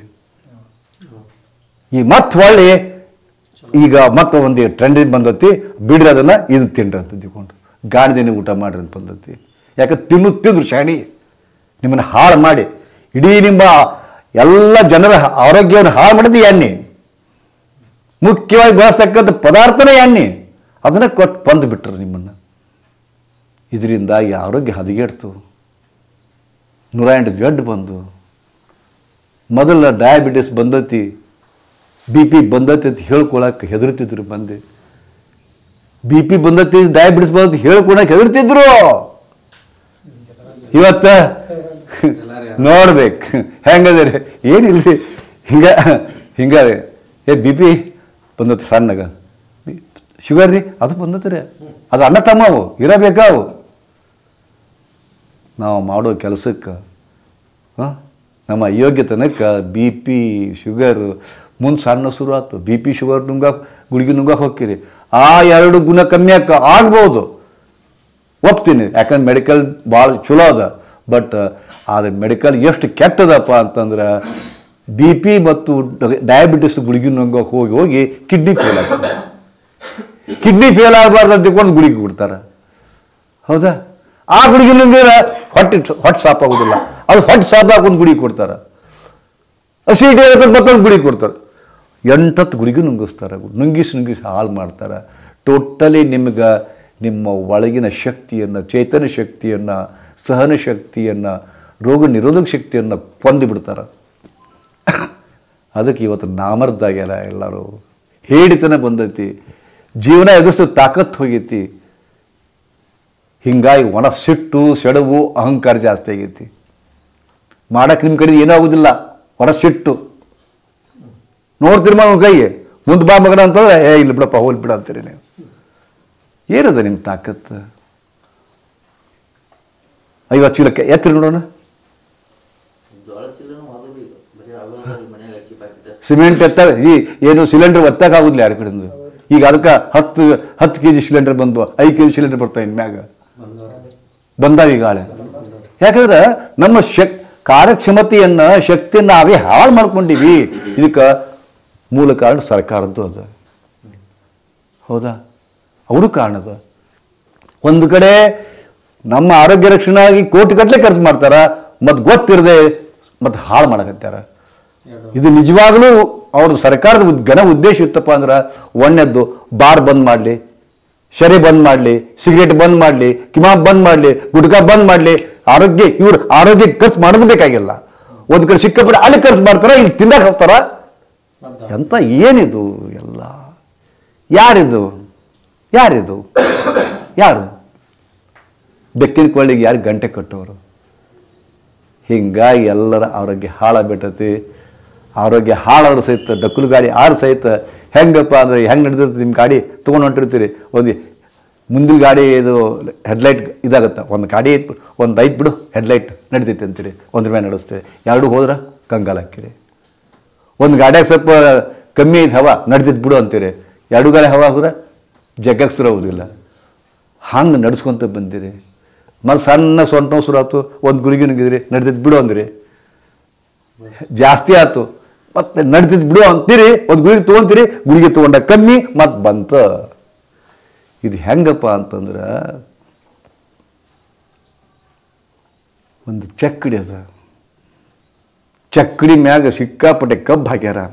ಈ ಮತ್ತೆ ಹೊಳ್ಳಿ ಈಗ ಮತ್ತೆ ಒಂದು ಟ್ರೆಂಡ್ ಬಂದತಿ ಬಿಡ್ರಿ ಅದನ್ನ ಇದು ತಿನ್ರಿ ಅಂತ ತಿಳ್ಕೊಂಡು ಗಾಣದಿನ ಊಟ ಮಾಡ್ರಿ ಅಂತ ಬಂದತಿ ಯಾಕೆ ತಿನ್ನು ತಿಂದ್ರು ಶಾಣಿ ನಿಮ್ಮನ್ನು ಹಾಳು ಮಾಡಿ ಇಡೀ ನಿಮ್ಮ ಎಲ್ಲ ಜನರ ಆರೋಗ್ಯವನ್ನು ಹಾಳು ಮಾಡಿದ್ದು ಎಣ್ಣೆ ಮುಖ್ಯವಾಗಿ ಬಳಸ್ತಕ್ಕಂಥ ಪದಾರ್ಥನೇ ಎಣ್ಣೆ ಅದನ್ನ ಕೊಟ್ಟು ಬಂದು ಬಿಟ್ರು ನಿಮ್ಮನ್ನು ಇದರಿಂದಾಗಿ ಆರೋಗ್ಯ ಹದಗೆಡ್ತು ನೂರ ಎಂಟು ಜಡ್ಡು ಬಂದು ಮೊದಲ ಡಯಾಬಿಟಿಸ್ ಬಂದತಿ ಬಿ ಪಿ ಬಂದತಿ ಅಂತ ಹೇಳ್ಕೊಳಕ್ಕೆ ಹೆದರ್ತಿದ್ರು ಮಂದಿ ಬಿ ಪಿ ಬಂದತಿ ಡಯಾಬಿಟಿಸ್ ಬಂದತಿ ಹೇಳ್ಕೊಳಕ್ಕೆ ಹೆದರ್ತಿದ್ರು ಇವತ್ತ ನೋಡ್ಬೇಕು ಹೆಂಗದ್ರಿ ಏನಿಲ್ಲ ಹಿಂಗ ಹಿಂಗ ಏ ಬಿ ಪಿ ಬಂದತಿ ಸಣ್ಣಗ ಶುಗರ್ ರೀ ಅದು ಬಂದತ್ರಿ ಅದು ಅಣ್ಣ ತಮ್ಮವು ಇರಬೇಕಾವು ನಾವು ಮಾಡೋ ಕೆಲಸಕ್ಕೆ ನಮ್ಮ ಅಯೋಗ್ಯತನಕ್ಕೆ ಬಿ ಪಿ ಶುಗರ್ ಮುಂದೆ ಸಣ್ಣ ಶುರು ಆಯ್ತು ಬಿ ಪಿ ಶುಗರ್ ನುಂಗ ಗುಳಿಗೆ ನುಂಗಕ್ಕೆ ಹೋಗ್ತೀರಿ ಆ ಎರಡು ಗುಣ ಕಮ್ಮಿ ಆಕ ಆಗ್ಬೋದು ಒಪ್ತೀನಿ ಯಾಕಂದ್ರೆ ಮೆಡಿಕಲ್ ಭಾಳ ಚಲೋ ಅದ ಬಟ್ ಆದರೆ ಮೆಡಿಕಲ್ ಎಷ್ಟು ಕೆಟ್ಟದಪ್ಪ ಅಂತಂದ್ರೆ ಬಿ ಪಿ ಮತ್ತು ಡಯಾಬಿಟಿಸ್ ಗುಳಿಗೆ ನುಂಗಕ್ಕೆ ಹೋಗಿ ಹೋಗಿ ಕಿಡ್ನಿ ಫೇಲ್ ಆಗ್ತದೆ ಕಿಡ್ನಿ ಫೇಲ್ ಆಗಬಾರ್ದು ಅಂತ ತಿಳ್ಕೊಂಡು ಗುಳಿಗೆ ಕೊಡ್ತಾರೆ ಹೌದಾ ಆ ಗುಳಿಗೆ ನುಂಗಿದ್ರೆ ಹೊಟ್ಟೆ ಹೊಟ್ಟೆ ಸಾಪ್ ಆಗೋದಿಲ್ಲ ಅದು ಹೊಟ್ಟೆ ಸಾಪ್ ಹಾಕೊಂಡು ಗುಳಿಗೆ ಕೊಡ್ತಾರೆ ಅಸಿಡಿಟಿ ಆಗತ್ತೆ ಮತ್ತೊಂದು ಗುಳಿಗೆ ಕೊಡ್ತಾರೆ ಎಂಟತ್ತು ಗುಳಿಗೆ ನುಂಗಿಸ್ತಾರೆ ನುಂಗಿಸಿ ನುಂಗಿಸಿ ಹಾಳು ಮಾಡ್ತಾರೆ ಟೋಟಲಿ ನಿಮ್ಗೆ ನಿಮ್ಮ ಒಳಗಿನ ಶಕ್ತಿಯನ್ನು ಚೈತನ್ಯ ಶಕ್ತಿಯನ್ನು ಸಹನ ಶಕ್ತಿಯನ್ನು ರೋಗ ನಿರೋಧಕ ಶಕ್ತಿಯನ್ನು ಕೊಂದು ಬಿಡ್ತಾರೆ ಅದಕ್ಕೆ ಇವತ್ತು ನಾಮರ್ದಾಗ್ಯಾರ ಎಲ್ಲರೂ ಹೇಡಿತನ ಬಂದೈತಿ ಜೀವನ ಎದುರಿಸೋ ತಾಕತ್ತು ಹೋಗೈತಿ ಹಿಂಗಾಗಿ ಒಣ ಸಿಟ್ಟು ಸೆಡವು ಅಹಂಕಾರ ಜಾಸ್ತಿ ಆಗೈತಿ ಮಾಡಕ್ಕೆ ನಿಮ್ಮ ಕಡೆ ಏನೂ ಆಗೋದಿಲ್ಲ ಒಣ ಸಿಟ್ಟು ನೋಡ್ತೀರಿ ಮಗ ಕೈಗೆ ಮುಂದೆ ಬಾ ಮಗನ ಅಂತಂದ್ರೆ ಏ ಇಲ್ಲ ಬಿಡಪ್ಪ ಹೋಲ್ ಬಿಡ ಅಂತೀರಿ ನೀವು ಏನದ ನಿಮ್ಮ ತಾಕತ್ತು ಐವತ್ತು ಚೀಲಕ್ಕೆ ಎತ್ತಿರಿ ನೋಡೋಣ ಜೋಳ ಚೀಲನೂ ಹೋದವು ಈಗ ಬರೀ ಅವಾಗ ಮನ್ಯಾಗ ಅಕ್ಕಿ ಪ್ಯಾಕೆಟ್ ಸಿಮೆಂಟ್ ಎತ್ತ ಈ ಏನು ಸಿಲಿಂಡರ್ ಒತ್ತಕ್ಕಾಗೋದಿಲ್ಲ ಯಾರ ಕಡೆಯಿಂದ ಈಗ ಅದಕ್ಕೆ ಹತ್ತು ಹತ್ತು ಕೆ ಜಿ ಸಿಲಿಂಡರ್ ಬಂದು ಐದು ಕೆ ಜಿ ಸಿಲಿಂಡರ್ ಬರ್ತಾವೆ ಇನ್ಮ್ಯಾಗ ಬಂದಾವ ಈಗ ಆಳೆ ಯಾಕಂದ್ರೆ ನಮ್ಮ ಶಕ್ ಕಾರ್ಯಕ್ಷಮತೆಯನ್ನು ಶಕ್ತಿಯನ್ನು ನಾವೇ ಹಾಳು ಮಾಡ್ಕೊಂಡಿವಿ ಇದಕ್ಕೆ ಮೂಲ ಕಾರಣ ಸರ್ಕಾರದ್ದು ಅದ ಹೌದಾ ಅವರು ಕಾರಣದ ಒಂದು ಕಡೆ ನಮ್ಮ ಆರೋಗ್ಯ ರಕ್ಷಣೆಯಾಗಿ ಕೋಟಿ ಗಟ್ಟಲೆ ಖರ್ಚು ಮಾಡ್ತಾರ ಮತ್ತು ಗೊತ್ತಿರದೆ ಮತ್ತು ಹಾಳು ಮಾಡಕತ್ತಾರ ಇದು ನಿಜವಾಗಲೂ ಅವ್ರ ಸರ್ಕಾರದ ಉದ್- ಘನ ಉದ್ದೇಶ ಇತ್ತಪ್ಪ ಅಂದ್ರೆ ಒಣ್ಣೆದ್ದು ಬಾರ್ ಬಂದ್ ಮಾಡಲಿ ಶರೆ ಬಂದ್ ಮಾಡಲಿ ಸಿಗರೇಟ್ ಬಂದ್ ಮಾಡಲಿ ಕಿಮಾಬ್ ಬಂದ್ ಮಾಡಲಿ ಗುಟ್ಕಾ ಬಂದ್ ಮಾಡಲಿ ಆರೋಗ್ಯ ಇವ್ರು ಆರೋಗ್ಯ ಖರ್ಚು ಮಾಡೋದು ಬೇಕಾಗಿಲ್ಲ ಒಂದು ಕಡೆ ಸಿಕ್ಕಾಪಟ್ಟೆ ಅಲ್ಲಿ ಖರ್ಚು ಮಾಡ್ತಾರ ಇಲ್ಲಿ ತಿನ್ನಕ್ಕೆ ಹೋಗ್ತಾರ ಎಂತ ಏನಿದು ಎಲ್ಲ ಯಾರಿದು ಯಾರಿದು ಯಾರು ಬೆಕ್ಕಿನ ಕೊಳ್ಳಿಗೆ ಯಾರು ಗಂಟೆ ಕಟ್ಟೋರು ಹಿಂಗಾಗಿ ಎಲ್ಲರ ಆರೋಗ್ಯ ಹಾಳಾಗ್ಬಿಟ್ಟತಿ ಆರೋಗ್ಯ ಹಾಳಾದ್ರೂ ಸಹಿತ ಡಕ್ಕಲು ಗಾಡಿ ಆರು ಸಹಿತ ಹೆಂಗಪ್ಪ ಅಂದರೆ ಹೆಂಗೆ ನಡೀತೈತೆ ನಿಮ್ಮ ಗಾಡಿ ತೊಗೊಂಡು ಹೊಂಟಿರ್ತೀರಿ ಒಂದು ಮುಂದಿನ ಗಾಡಿ ಇದು ಹೆಡ್ಲೈಟ್ ಇದಾಗುತ್ತೆ ಒಂದು ಗಾಡಿ ಐತ್ ಒಂದು ಐತ್ ಬಿಡು ಹೆಡ್ಲೈಟ್ ನಡೀತೈತೆ ಅಂತೀರಿ ಒಂದ್ರ ಮೇಲೆ ನಡೆಸ್ತೀರಿ ಎರಡು ಹೋದ್ರೆ ಕಂಗಾಲ ಹಾಕಿರಿ ಒಂದು ಗಾಡಿಯಾಗ ಸ್ವಲ್ಪ ಕಮ್ಮಿ ಐತೆ ಹವಾ ನಡ್ದಿದ್ದು ಬಿಡು ಅಂತೀರಿ ಎರಡು ಗಾಡಿ ಹವಾ ಹೋದ್ರೆ ಜಗ್ಗಕ್ಕೆ ಶುರು ಆಗೋದಿಲ್ಲ ಹಂಗೆ ನಡ್ಸ್ಕೊಂತ ಬಂದಿರಿ ಮತ್ತು ಸಣ್ಣ ಸೊಂಟ ನೋವು ಶುರು ಆಯ್ತು ಒಂದು ಗುಳಿಗೆ ನುಗ್ಗಿದ್ರಿ ನಡ್ದಿದ್ದು ಬಿಡು ಅಂದಿರಿ ಜಾಸ್ತಿ ಆಯ್ತು ಮತ್ತೆ ನಡ್ದಿದ್ದು ಬಿಡು ಅಂತೀರಿ ಒಂದು ಗುಳಿಗೆ ತೊಗೊಂತೀರಿ ಗುಳಿಗೆ ತೊಗೊಂಡ ಕಮ್ಮಿ ಮತ್ತು ಬಂತ ಇದು ಹೆಂಗಪ್ಪ ಅಂತಂದ್ರೆ ಒಂದು ಚಕ್ಕಡಿ ಅದ ಚಕ್ಕಡಿ ಮ್ಯಾಗ ಸಿಕ್ಕಾಪಟ್ಟೆ ಕಬ್ಬು ಹಾಕ್ಯಾರ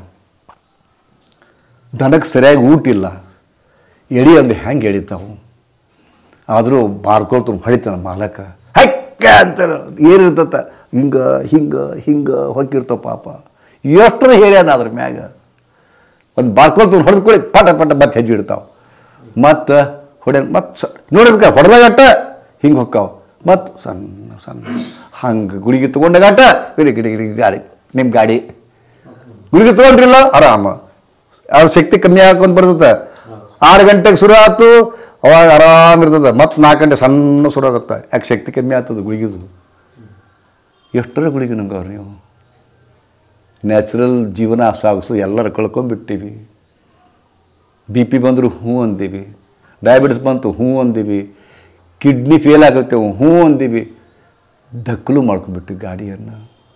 ದನಕ್ಕೆ ಸರಿಯಾಗಿ ಊಟ ಇಲ್ಲ ಎಳಿ ಅಂದ್ರೆ ಹೆಂಗೆ ಎಳಿತಾವು ಆದರೂ ಬಾರ್ಕೊಳ್ತು ಹೊಡಿತಾನ ಮಾಲಕ ಹಕ್ಕ ಅಂತಾರ ಏನಿರ್ತತ ಹಿಂಗೆ ಹಿಂಗೆ ಹಿಂಗೆ ಹೊಕ್ಕಿರ್ತಾವ ಪಾಪ ಎಷ್ಟರ ಹೇರ್ಯಾನ ಅದ್ರ ಮ್ಯಾಗ ಒಂದು ಬಾರ್ಕೊಳ್ತು ಹೊಡೆದ್ಕೊಳ್ಳಿ ಪಟ ಪಟ ಮತ್ತೆ ಹೆಜ್ಜೆ ಇಡ್ತಾವ ಮತ್ತು ಹೊಡೆ ಮತ್ತೆ ನೋಡಿರ್ಬೇಕ ಹೊಡೆದಾಗಟ್ಟ ಹಿಂಗೆ ಹೊಕ್ಕಾವ ಮತ್ತು ಸಣ್ಣ ಸಣ್ಣ ಹಂಗೆ ಗುಳಿಗೆ ತೊಗೊಂಡಾಗಟ್ಟ ಗಿಡಿ ಗಿಡಿ ಗಿಡಿ ಗಾಡಿ ನಿಮ್ಮ ಗಾಡಿ ಗುಳಿಗೆ ತೊಗೊಂಡ್ರಿಲ್ಲ ಆರಾಮ ಅದು ಶಕ್ತಿ ಕಮ್ಮಿ ಹಾಕೊಂಡ್ ಬರ್ತದೆ ಆರು ಗಂಟೆಗೆ ಶುರು ಆಯ್ತು ಅವಾಗ ಆರಾಮ್ ಇರ್ತದೆ ಮತ್ತೆ ನಾಲ್ಕು ಗಂಟೆ ಸಣ್ಣ ಶುರು ಆಗುತ್ತೆ ಯಾಕೆ ಶಕ್ತಿ ಕಮ್ಮಿ ಆಗ್ತದೆ ಗುಳಿಗಿದು ಎಷ್ಟರ ಗುಳಿಗೆ ನಂಗವ್ರು ನೀವು ನ್ಯಾಚುರಲ್ ಜೀವನ ಸಾಗಿಸು ಎಲ್ಲರೂ ಕಳ್ಕೊಂಡ್ಬಿಟ್ಟಿವಿ ಬಿ ಪಿ ಬಂದರೂ ಹ್ಞೂ ಅಂದೀವಿ ಡಯಾಬಿಟಿಸ್ ಬಂತು ಹ್ಞೂ ಅಂದೀವಿ ಕಿಡ್ನಿ ಫೇಲ್ ಆಗುತ್ತೆ ಹ್ಞೂ ಅಂದೀವಿ ದಕ್ಕಲು ಮಾಡ್ಕೊಂಡ್ಬಿಟ್ಟು ಗಾಡಿಯನ್ನು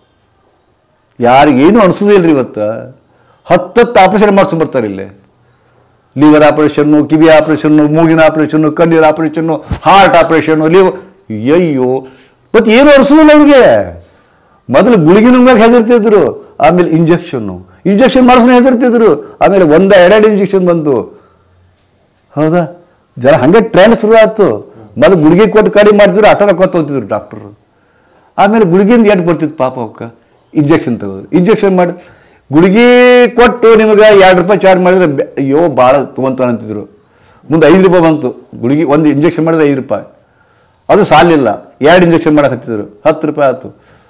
ಯಾರಿಗೇನು ಅನಿಸೋದಿಲ್ಲ ರೀ ಇವತ್ತು ಹತ್ತತ್ತು ಆಪ್ರೇಷನ್ ಮಾಡ್ಸ್ಕೊಂಬರ್ತಾರೆ ಇಲ್ಲಿ ಲಿವರ್ ಆಪ್ರೇಷನ್ನು ಕಿವಿ ಆಪ್ರೇಷನ್ನು ಮೂಗಿನ ಆಪ್ರೇಷನ್ನು ಕಣ್ಣೀರು ಆಪ್ರೇಷನ್ನು ಹಾರ್ಟ್ ಆಪ್ರೇಷನ್ನು ಲಿವ್ ಅಯ್ಯೋ ಮತ್ತು ಏನು ಅನಿಸೋದಿಲ್ಲ ಅವ್ರಿಗೆ ಮೊದಲು ಗುಳಿಗೆ ನುಂಗಾಗ ಹೆದರ್ತಿದ್ರು ಆಮೇಲೆ ಇಂಜೆಕ್ಷನ್ನು ಇಂಜೆಕ್ಷನ್ ಮಾಡಿಸ್ಕೊಂಡು ಹೆದರ್ತಿದ್ರು ಆಮೇಲೆ ಒಂದ ಎರಡೆರಡು ಇಂಜೆಕ್ಷನ್ ಬಂತು ಹೌದಾ ಜನ ಹಂಗೆ ಟ್ರೆಂಡ್ ಶುರು ಆಯ್ತು ಮೊದಲು ಗುಳಿಗೆ ಕೊಟ್ಟು ಕಡಿಮೆ ಮಾಡ್ತಿದ್ರು ಆಟ ರೊಕ್ಕ ಹೋಗ್ತಿದ್ರು ಡಾಕ್ಟ್ರು ಆಮೇಲೆ ಗುಳಿಗೆಯಿಂದ ಎಟ್ಟು ಬರ್ತಿತ್ತು ಪಾಪ ಅವಕ್ಕೆ ಇಂಜೆಕ್ಷನ್ ತಗೋದು ಇಂಜೆಕ್ಷನ್ ಮಾಡಿ ಗುಳಿಗೆ ಕೊಟ್ಟು ನಿಮಗೆ ಎರಡು ರೂಪಾಯಿ ಚಾರ್ಜ್ ಮಾಡಿದ್ರೆ ಬೆ- ಅಯ್ಯೋ ಭಾಳ ತೊಗೊಂತಾನೆ ಅಂತಿದ್ರು ಮುಂದೆ ಐದು ರೂಪಾಯಿ ಬಂತು ಗುಳಿಗೆ ಒಂದು ಇಂಜೆಕ್ಷನ್ ಮಾಡಿದ್ರೆ ಐದು ರೂಪಾಯಿ ಅದು ಸಾಲಿಲ್ಲ ಎರಡು ಇಂಜೆಕ್ಷನ್ ಮಾಡಕ್ಕೆ ಹತ್ತಿದ್ರು ಹತ್ತು ರೂಪಾಯಿ ಆಯ್ತು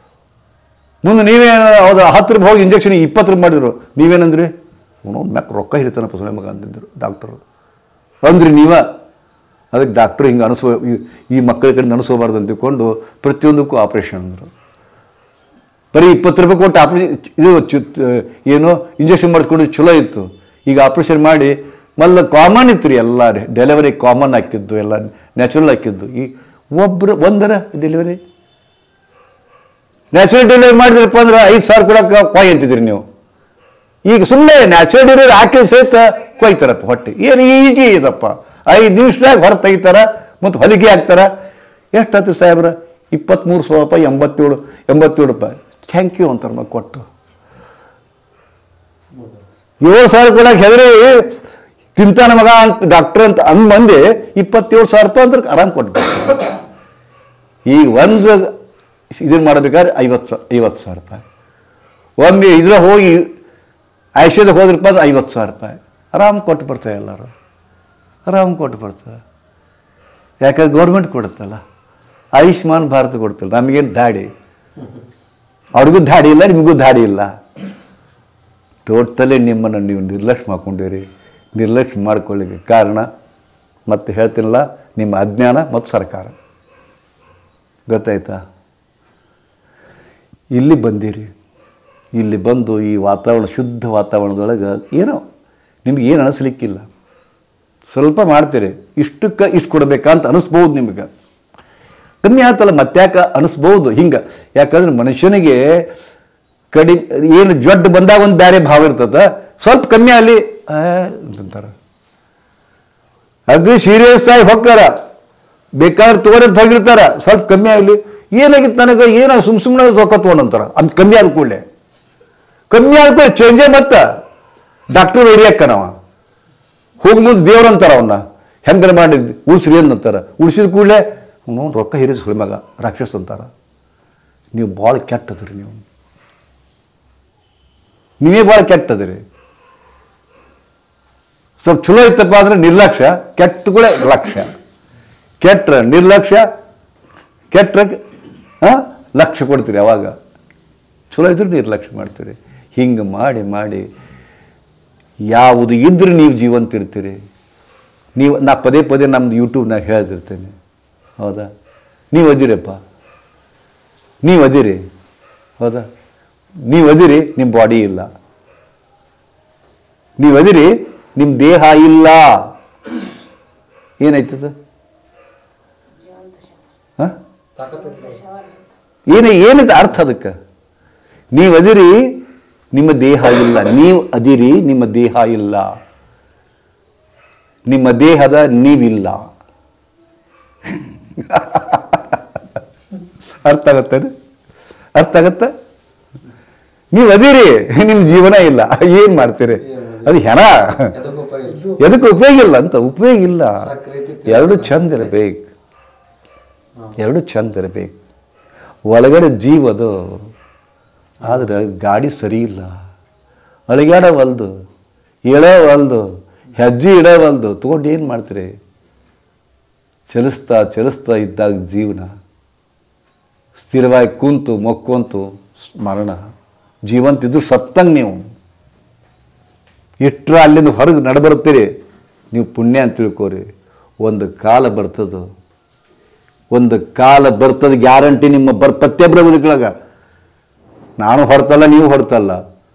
ಮುಂದೆ ನೀವೇನು ಹೌದು ಹತ್ತು ರೂಪಾಯಿ ಹೋಗಿ ಇಂಜೆಕ್ಷನ್ ಇಪ್ಪತ್ತು ರೂಪಾಯಿ ಮಾಡಿದ್ರು ನೀವೇನಂದ್ರಿ ಅವನು ಮ್ಯಾಕ್ ರೊಕ್ಕ ಹಿಡಿತಾನಪ್ಪ ಸುಳೆ ಮಗ ಅಂತಿದ್ರು ಡಾಕ್ಟರು ಅಂದ್ರಿ ನೀವ ಅದಕ್ಕೆ ಡಾಕ್ಟ್ರು ಹಿಂಗೆ ಅನಿಸೋ ಈ ಮಕ್ಕಳ ಕಡೆ ಅನಿಸೋಬಾರ್ದು ಅಂತ ತಿಳ್ಕೊಂಡು ಪ್ರತಿಯೊಂದಕ್ಕೂ ಆಪ್ರೇಷನ್ ಅಂದರು ಬರೀ ಇಪ್ಪತ್ತು ರೂಪಾಯಿ ಕೊಟ್ಟು ಆಪ್ರೇಷನ್ ಇದು ಚುತ್ ಏನು ಇಂಜೆಕ್ಷನ್ ಮಾಡಿಸ್ಕೊಂಡು ಚಲೋ ಇತ್ತು ಈಗ ಆಪ್ರೇಷನ್ ಮಾಡಿ ಮಲ್ಲ ಕಾಮನ್ ಇತ್ತು ರೀ ಎಲ್ಲ ಡೆಲಿವರಿ ಕಾಮನ್ ಹಾಕಿದ್ದು ಎಲ್ಲ ನ್ಯಾಚುರಲ್ ಹಾಕಿದ್ದು ಈ ಒಬ್ಬರು ಒಂದರ ಡೆಲಿವರಿ ನ್ಯಾಚುರಲ್ ಡೆಲಿವರಿ ಮಾಡಿದ್ರಪ್ಪ ಅಂದ್ರೆ ಐದು ಸಾವಿರ ಕೊಡಕ್ಕೆ ಕೊಯ್ ಅಂತಿದ್ರಿ ನೀವು ಈಗ ಸುಮ್ಮನೆ ನ್ಯಾಚುರಲ್ ಡೆಲಿವರಿ ಹಾಕಿ ಸಹಿತ ಕೊಯ್ತಾರಪ್ಪ ಹೊಟ್ಟೆ ಏನು ಈಜಿ ಇದಪ್ಪ ಐದು ನಿಮಿಷದಾಗ ಹೊರ ತೆಗಿತಾರ ಮತ್ತು ಹೊಲಿಗೆ ಹಾಕ್ತಾರ ಎಷ್ಟಾಯ್ತು ಸಾಹೇಬ್ರ ಇಪ್ಪತ್ತ್ಮೂರು ಸಾವಿರ ರೂಪಾಯಿ ಎಂಬತ್ತೇಳು ಎಂಬತ್ತೇಳು ರೂಪಾಯಿ ಥ್ಯಾಂಕ್ ಯು ಅಂತಾರೆ ಮಗ ಕೊಟ್ಟು ಏಳು ಸಾವಿರ ಕೊಡಕ್ಕೆ ಹೆದರಿ ತಿಂತಾನ ಮಗ ಅಂತ ಡಾಕ್ಟ್ರ್ ಅಂತ ಅಂದ್ ಮಂದಿ ಇಪ್ಪತ್ತೇಳು ಸಾವಿರ ರೂಪಾಯಿ ಅಂದ್ರೆ ಆರಾಮ್ ಕೊಟ್ಟು ಈಗ ಒಂದು ಇದನ್ನು ಮಾಡಬೇಕಾದ್ರೆ ಐವತ್ತು ಸಾವಿರ ಐವತ್ತು ಸಾವಿರ ರೂಪಾಯಿ ಒಮ್ಮೆ ಇದ್ರ ಹೋಗಿ ಆಯುಷ್ಯದಾಗ ಹೋದ್ರಪ್ಪ ಅದು ಐವತ್ತು ಸಾವಿರ ರೂಪಾಯಿ ಆರಾಮ್ ಕೊಟ್ಟು ಬರ್ತಾರೆ ಎಲ್ಲರೂ ಆರಾಮ್ ಕೊಟ್ಟು ಬರ್ತಾರೆ ಯಾಕಂದ್ರೆ ಗೌರ್ಮೆಂಟ್ ಕೊಡುತ್ತಲ್ಲ ಆಯುಷ್ಮಾನ್ ಭಾರತ ಕೊಡ್ತಲ್ಲ ನಮಗೇನು ದಾಡಿ ಅವ್ರಿಗೂ ದಾಡಿ ಇಲ್ಲ ನಿಮಗೂ ದಾಡಿ ಇಲ್ಲ ಟೋಟಲಿ ನಿಮ್ಮನ್ನು ನೀವು ನಿರ್ಲಕ್ಷ್ಯ ಮಾಡ್ಕೊಂಡಿರಿ ನಿರ್ಲಕ್ಷ್ಯ ಮಾಡ್ಕೊಳ್ಳಿಕ್ಕೆ ಕಾರಣ ಮತ್ತೆ ಹೇಳ್ತೀನಲ್ಲ ನಿಮ್ಮ ಅಜ್ಞಾನ ಮತ್ತು ಸರ್ಕಾರ ಗೊತ್ತಾಯ್ತಾ ಇಲ್ಲಿ ಬಂದಿರಿ ಇಲ್ಲಿ ಬಂದು ಈ ವಾತಾವರಣ ಶುದ್ಧ ವಾತಾವರಣದೊಳಗೆ ಏನೋ ನಿಮ್ಗೆ ಏನು ಅನಿಸ್ಲಿಕ್ಕಿಲ್ಲ ಸ್ವಲ್ಪ ಮಾಡ್ತೀರಿ ಇಷ್ಟಕ್ಕೆ ಇಷ್ಟು ಕೊಡಬೇಕಂತ ಅನಿಸ್ಬೋದು ನಿಮ್ಗೆ ಕಮ್ಮಿ ಆಯ್ತಲ್ಲ ಮತ್ತ್ಯಾಕೆ ಅನಿಸ್ಬೋದು ಹಿಂಗೆ ಯಾಕಂದ್ರೆ ಮನುಷ್ಯನಿಗೆ ಕಡಿಮೆ ಏನು ಜೊಡ್ಡು ಬಂದಾಗ ಒಂದು ಬೇರೆ ಭಾವ ಇರ್ತದ ಸ್ವಲ್ಪ ಕಮ್ಮಿ ಆಗಲಿ ಅಂತಾರೆ ಅಗ್ರಿ ಸೀರಿಯಸ್ ಆಗಿ ಹೊಕ್ಕಾರ ಬೇಕಾದ್ರೆ ತಗೋರಿ ಅಂತ ಹೋಗಿರ್ತಾರ ಸ್ವಲ್ಪ ಕಮ್ಮಿ ಆಗಲಿ ಏನಾಗಿತ್ತು ನನಗೆ ಏನೋ ಸುಮ್ ಸುಮ್ಮನೆ ರೊಕ್ಕ ತೊಗೊಂಡಂತಾರ ಅಂತ ಕಮ್ಮಿ ಆದ ಕೂಡಲೇ ಕಮ್ಮಿ ಆದ ಕೂಡಲೇ ಚೇಂಜೇ ಮತ್ತೆ ಡಾಕ್ಟರ್ ಹಿಡಿಯಕ್ಕ ನಾವ ಹೋಗಿ ಮುಂದೆ ದೇವ್ರು ಅಂತಾರ ಅವನ್ನ ಹೆಂಗರ ಮಾಡಿ ಉಳಿಸ್ರಿ ಅಂತಾರ ಉಳಿಸಿದ ಕೂಡಲೇ ಅವನು ರೊಕ್ಕ ಹಿರಿಸ್ ಸುಳಿ ಮಗ ರಾಕ್ಷಸ ಅಂತಾರ ನೀವು ಭಾಳ ಕೆಟ್ಟದ್ರಿ ನೀವು ನೀವೇ ಭಾಳ ಕೆಟ್ಟದ್ರಿ ಸ್ವಲ್ಪ ಚಲೋ ಇತ್ತಪ್ಪ ಅಂದ್ರೆ ನಿರ್ಲಕ್ಷ್ಯ ಕೆಟ್ಟಗಳೇ ಲಕ್ಷ್ಯ ಕೆಟ್ಟ ನಿರ್ಲಕ್ಷ್ಯ ಕೆಟ್ಟ ಹಾಂ ಲಕ್ಷ್ಯ ಕೊಡ್ತೀರಿ ಅವಾಗ ಚಲೋ ಇದ್ರೆ ನಿರ್ಲಕ್ಷ್ಯ ಮಾಡ್ತೀರಿ ಹಿಂಗೆ ಮಾಡಿ ಮಾಡಿ ಯಾವುದು ಇದ್ರೆ ನೀವು ಜೀವಂತ ಇರ್ತೀರಿ ನೀವು ನಾ ಪದೇ ಪದೇ ನಮ್ಮದು ಯೂಟ್ಯೂಬ್ನಾಗ ಹೇಳ್ತಿರ್ತೇನೆ ಹೌದಾ ನೀವು ಅದಿರಪ್ಪ ನೀವು ಅದಿರಿ ಹೌದಾ ನೀವು ಅದಿರಿ ನಿಮ್ಮ ಬಾಡಿ ಇಲ್ಲ ನೀವು ಅದಿರಿ ನಿಮ್ಮ ದೇಹ ಇಲ್ಲ ಏನಾಯ್ತದ ಹಾಂ ಏನ ಏನಿದೆ ಅರ್ಥ ಅದಕ್ಕೆ ನೀವು ಅದಿರಿ ನಿಮ್ಮ ದೇಹ ಇಲ್ಲ ನೀವು ಅದಿರಿ ನಿಮ್ಮ ದೇಹ ಇಲ್ಲ ನಿಮ್ಮ ದೇಹದ ನೀವಿಲ್ಲ ಅರ್ಥ ಆಗತ್ತೆ ಅರ್ಥ ಆಗತ್ತ ನೀವು ಅದಿರಿ ನಿಮ್ಮ ಜೀವನ ಇಲ್ಲ ಏನು ಮಾಡ್ತೀರಿ ಅದು ಹೆಣ ಎದಕ್ಕೆ ಉಪಯೋಗ ಇಲ್ಲ ಅಂತ ಉಪಯೋಗ ಇಲ್ಲ ಎರಡು ಚಂದ ಇರಬೇಕು ಎರಡು ಚಂದ ಇರಬೇಕು ಒಳಗಡೆ ಜೀವದು ಆದ್ರೆ ಗಾಡಿ ಸರಿ ಇಲ್ಲ ಅಳಿಗಾಡವಲ್ದು ಇಳವಲ್ದು ಹೆಜ್ಜೆ ಇಡವಲ್ದು ತೊಗೊಂಡು ಏನು ಮಾಡ್ತೀರಿ ಚಲಿಸ್ತಾ ಚಲಿಸ್ತಾ ಇದ್ದಾಗ ಜೀವನ ಸ್ಥಿರವಾಗಿ ಕುಂತು ಮೊಕ್ಕೊಂತು ಮರಣ ಜೀವಂತಿದ್ರು ಸತ್ತಂಗೆ ನೀವು ಇಟ್ಟರೆ ಅಲ್ಲಿಂದ ಹೊರಗೆ ನಡಬರ್ತೀರಿ ನೀವು ಪುಣ್ಯ ಅಂತ ತಿಳ್ಕೋರಿ ಒಂದು ಕಾಲ ಬರ್ತದ ಒಂದು ಕಾಲ ಬರ್ತದ ಗ್ಯಾರಂಟಿ ನಿಮ್ಮ ಬರ್ ಪ್ರತಿಯೊಬ್ಬರ ಬದುಕಳಗ ನಾನು ಹೊರತಲ್ಲ ನೀವು ಹೊರತಲ್ಲ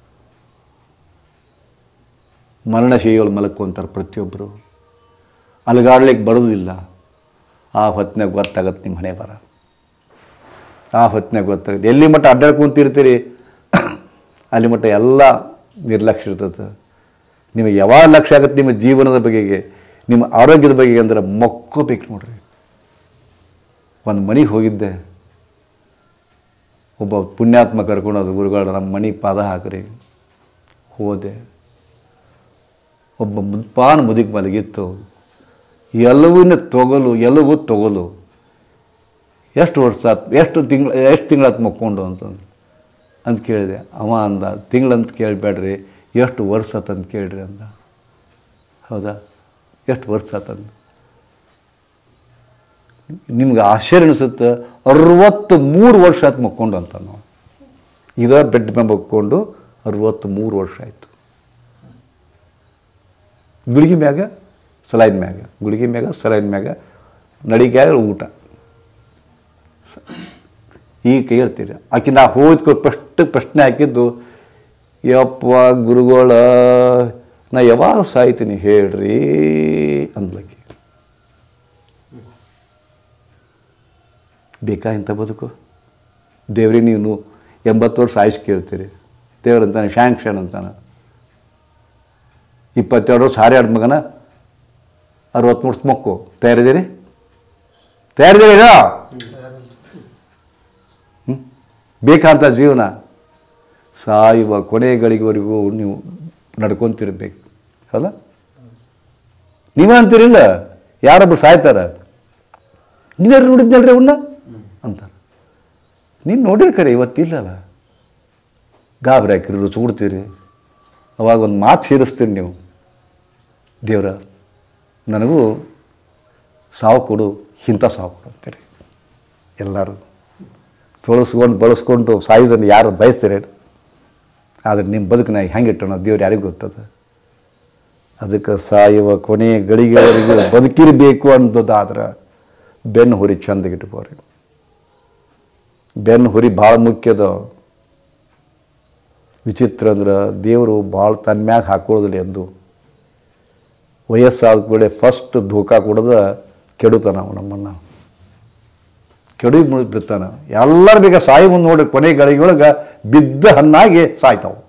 ಮರಣಶೈಯಲ್ಲಿ ಮಲಕ್ಕೊಂತಾರೆ ಪ್ರತಿಯೊಬ್ಬರು ಅಲಗಾಡ್ಲಿಕ್ಕೆ ಬರೋದಿಲ್ಲ ಆ ಹೊತ್ತಿನಾಗ ಗೊತ್ತಾಗತ್ತೆ ನಿಮ್ಮ ಹಣೆ ಬರ ಆ ಹೊತ್ತಿನಾಗ ಗೊತ್ತಾಗುತ್ತೆ ಎಲ್ಲಿ ಮಟ್ಟ ಅಡ್ಡಾಡ್ ಕುಂತಿರ್ತೀರಿ ಅಲ್ಲಿ ಮಟ್ಟ ಎಲ್ಲ ನಿರ್ಲಕ್ಷ್ಯ ಇರ್ತದೆ ನಿಮಗೆ ಯಾವಾಗ ಲಕ್ಷ್ಯ ಆಗುತ್ತೆ ನಿಮ್ಮ ಜೀವನದ ಬಗೆಗೆ ನಿಮ್ಮ ಆರೋಗ್ಯದ ಬಗೆಗೆ ಅಂದ್ರೆ ಮೊಕ್ಕೋಬೇಕು ನೋಡ್ರಿ ಒಂದು ಮನೆಗೆ ಹೋಗಿದ್ದೆ ಒಬ್ಬ ಪುಣ್ಯಾತ್ಮ ಕರ್ಕೊಂಡು ಗುರುಗಳು ನಮ್ಮ ಮನೆ ಪಾದ ಹಾಕ್ರಿ ಹೋದೆ ಒಬ್ಬ ಮುದ್ಪಾನ ಮುದುಕ್ ಮಲಗಿತ್ತು ಎಲ್ಲವನ್ನ ತೊಗಲು ಎಲ್ಲವೂ ತೊಗಲು ಎಷ್ಟು ವರ್ಷ ಆತ್ ಎಷ್ಟು ತಿಂಗಳು ಎಷ್ಟು ತಿಂಗಳಾತು ಮಕ್ಕೊಂಡು ಅಂತಂದು ಅಂತ ಕೇಳಿದೆ ಅವ ಅಂದ ತಿಂಗಳಂತ ಕೇಳಬೇಡ್ರಿ ಎಷ್ಟು ವರ್ಷ ಆತಂತ ಕೇಳ್ರಿ ಅಂದ ಹೌದಾ ಎಷ್ಟು ವರ್ಷ ಆತಂದ ನಿಮ್ಗೆ ಆಶ್ಚರ್ಯ ಅನಿಸುತ್ತೆ ಅರವತ್ತು ಮೂರು ವರ್ಷ ಆಯ್ತು ಮಕ್ಕೊಂಡು ಅಂತ ನಾವು ಇದ ಬೆಡ್ ಮೇಲೆ ಮಕ್ಕೊಂಡು ಅರವತ್ತು ಮೂರು ವರ್ಷ ಆಯಿತು ಗುಳಿಗೆ ಮ್ಯಾಗ ಸಲೈನ್ ಮ್ಯಾಗ ಗುಳಿಗೆ ಮ್ಯಾಗ ಸಲೈನ್ ಮ್ಯಾಗ ನಡಿಗ್ಯಾಗ ಊಟ ಈಗ ಹೇಳ್ತೀರಿ ಆಕೆ ನಾ ಹೋದ್ಕೊ ಫಸ್ಟ್ ಪ್ರಶ್ನೆ ಹಾಕಿದ್ದು ಯಪ್ಪ ಗುರುಗಳ ನಾ ಯಾವಾಗ ಸಾಯ್ತೀನಿ ಹೇಳ್ರಿ ಅಂದ್ಲಕ್ಕೆ ಬೇಕಾ ಇಂಥ ಬದುಕು ದೇವ್ರಿ ನೀವು ಎಂಬತ್ತು ವರ್ಷ ಆಯುಷ್ ಕೇಳ್ತೀರಿ ದೇವ್ರಂತಾನೆ ಶಾಂಕ್ಷನ್ ಅಂತಾನೆ ಇಪ್ಪತ್ತೆರಡು ವರ್ಷ ಹಾರ್ಯಾಡ ಮಗನ ಅರವತ್ತ್ಮೂರು ವರ್ಷ ಮಕ್ಕು ತಯಾರಿದ್ದೀರಿ ತಯಾರಿದ್ದೀರಿ ಹ್ಞೂ ಬೇಕಂತ ಜೀವನ ಸಾಯುವ ಕೊನೆ ಗಳಿಗೆವರೆಗೂ ನೀವು ನಡ್ಕೊತಿರ್ಬೇಕು ಅಲ್ಲ ನೀವೇ ಅಂತೀರಿಲ್ಲ ಯಾರೊಬ್ರು ಸಾಯ್ತಾರ ನೀವ್ಯಾರು ನೋಡಿದ್ನಲ್ರಿ ಅವನ್ನ ಅಂತಾರೆ ನೀನು ನೋಡಿರ್ಕರೆ ಇವತ್ತಿಲ್ಲಲ್ಲ ಗಾಬರಿ ಹಾಕಿರಿ ರುಚಿ ಕೊಡ್ತೀರಿ ಅವಾಗ ಒಂದು ಮಾತು ಸೇರಿಸ್ತೀರಿ ನೀವು ದೇವ್ರ ನನಗೂ ಸಾವು ಕೊಡು ಇಂಥ ಸಾವು ಕೊಡು ಅಂತೀರಿ ಎಲ್ಲರೂ ತೊಳಸ್ಕೊಂಡು ಬಳಸ್ಕೊಂಡು ಸಾಯೋದನ್ನು ಯಾರು ಬಯಸ್ತೀರಿ ಹೇಳಿ? ಆದರೆ ನಿಮ್ಮ ಬದುಕನ್ನ ಹೆಂಗೆ ಇಟ್ಟೋಣ ದೇವ್ರು ಯಾರಿಗೂ ಗೊತ್ತದ ಅದಕ್ಕೆ ಸಾಯುವ ಕೊನೆಯ ಗಳಿಗೆವರೆಗೂ ಬದುಕಿರಬೇಕು ಅನ್ನೋದಾದ್ರೆ ಬೆನ್ನು ಹುರಿ ಚಂದಗೆ ಇಟ್ಕೋರಿ ಬೆನ್ನು ಹುರಿ ಭಾಳ ಮುಖ್ಯದ ವಿಚಿತ್ರ ಅಂದ್ರೆ ದೇವರು ಭಾಳ ತನ್ನ ಮ್ಯಾಗ ಹಾಕೊಳ್ಳೋದಿಲ್ಲ ಎಂದು ವಯಸ್ಸಾದ ಕೂಡಲೇ ಫಸ್ಟ್ ಧೋಕಾ ಕೊಡದ ಕೆಡುತ್ತಾನ ಅವ ನಮ್ಮನ್ನು ಕೆಡು ಬಿಡ್ತಾನ ಎಲ್ಲರೂ ಬೇಗ ಸಾಯಿ ಮುಂದೆ ನೋಡಿ ಕೊನೆ ಗಳಿಗೆಯೊಳಗೆ ಬಿದ್ದ ಹಣ್ಣಾಗಿ ಸಾಯ್ತಾವು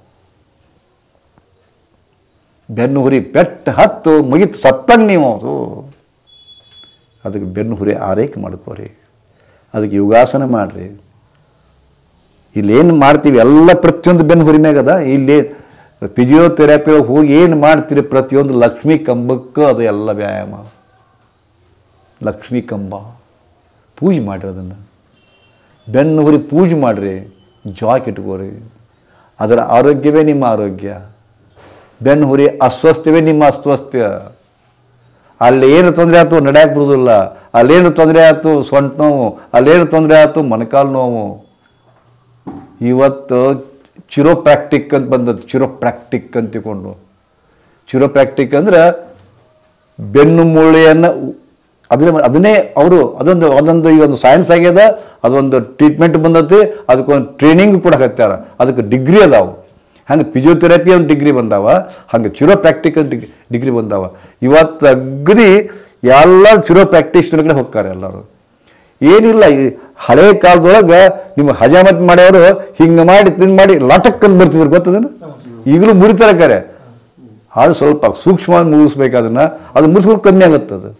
ಬೆನ್ನು ಹುರಿ ಪೆಟ್ಟು ಹತ್ತು ಮುಗಿತು ಸತ್ತಂಗೆ ನೀವು ಅದು ಅದಕ್ಕೆ ಬೆನ್ನು ಹುರಿ ಆರೈಕೆ ಮಾಡ್ಕೋರಿ ಅದಕ್ಕೆ ಯೋಗಾಸನ ಮಾಡಿರಿ ಇಲ್ಲೇನು ಮಾಡ್ತೀವಿ ಎಲ್ಲ ಪ್ರತಿಯೊಂದು ಬೆನ್ನು ಹುರಿ ಮ್ಯಾಗದ ಇಲ್ಲಿ ಫಿಸಿಯೋಥೆರಪಿ ಹೋಗಿ ಏನು ಮಾಡ್ತೀರಿ ಪ್ರತಿಯೊಂದು ಲಕ್ಷ್ಮೀ ಕಂಬಕ್ಕೂ ಅದು ಎಲ್ಲ ವ್ಯಾಯಾಮ ಲಕ್ಷ್ಮೀ ಕಂಬ ಪೂಜೆ ಮಾಡಿರಿ ಅದನ್ನು ಬೆನ್ನು ಹುರಿ ಪೂಜೆ ಮಾಡಿರಿ ಜಾಕ್ ಇಟ್ಕೋರಿ ಅದರ ಆರೋಗ್ಯವೇ ನಿಮ್ಮ ಆರೋಗ್ಯ ಬೆನ್ನು ಹುರಿ ಅಸ್ವಸ್ಥವೇ ನಿಮ್ಮ ಅಸ್ವಸ್ಥ್ಯ ಅಲ್ಲಿ ಏನು ತೊಂದರೆ ಆಯ್ತು ನಡೆಯಕ್ಕೆ ಬರೋದಿಲ್ಲ ಅಲ್ಲೇನು ತೊಂದರೆ ಆಯ್ತು ಸೊಂಟ ನೋವು ಅಲ್ಲೇನು ತೊಂದರೆ ಆಯ್ತು ಮೊಣಕಾಲು ನೋವು ಇವತ್ತು ಚಿರೋಪ್ರಾಕ್ಟಿಕ್ ಅಂತ ಬಂದದ್ದು ಚಿರೋಪ್ರಾಕ್ಟಿಕ್ ಅಂತ ತಿಳ್ಕೊಂಡು ಚಿರೋಪ್ರಾಕ್ಟಿಕ್ ಅಂದ್ರೆ ಬೆನ್ನು ಮೂಳೆಯನ್ನು ಅದನ್ನೇ ಅದನ್ನೇ ಅವರು ಅದೊಂದು ಅದೊಂದು ಈ ಒಂದು ಸೈನ್ಸ್ ಆಗ್ಯದ ಅದೊಂದು ಟ್ರೀಟ್ಮೆಂಟ್ ಬಂದತಿ ಅದಕ್ಕೊಂದು ಟ್ರೈನಿಂಗ್ ಕೂಡ ಹತ್ತಾರ ಅದಕ್ಕೆ ಡಿಗ್ರಿ ಅದಾವು ಹಂಗೆ ಫಿಸಿಯೋಥೆರಪಿ ಒಂದು ಡಿಗ್ರಿ ಬಂದಾವ ಹಂಗೆ ಚಿರೋಪ್ರಾಕ್ಟಿಕ್ ಅಂತ ಡಿಗ್ರಿ ಡಿಗ್ರಿ ಬಂದಾವ ಇವತ್ತು ಅಗದಿ ಎಲ್ಲ ಚಿರೋಪ್ರಾಕ್ಟಿಷನರ್ ಕಡೆ ಹೋಗ್ತಾರೆ ಎಲ್ಲರೂ ಏನಿಲ್ಲ ಈ ಹಳೆ ಕಾಲದೊಳಗೆ ನಿಮ್ಮ ಹಜಾಮತ್ ಮಾಡೋರು ಹಿಂಗೆ ಮಾಡಿ ತಿಂದು ಮಾಡಿ ಲಟಕ್ ಅಂತ ಬರ್ತಿದ್ರು ಗೊತ್ತದನ್ನ ಈಗಲೂ ಮುರಿತಾರೆ ಕರೆ ಅದು ಸ್ವಲ್ಪ ಸೂಕ್ಷ್ಮವಾಗಿ ಮುಗಿಸ್ಬೇಕು ಅದನ್ನು ಅದು ಮುಗಿಸ್ಕೊಂಡು ಕಮ್ಮಿ ಆಗುತ್ತೆ ಅದು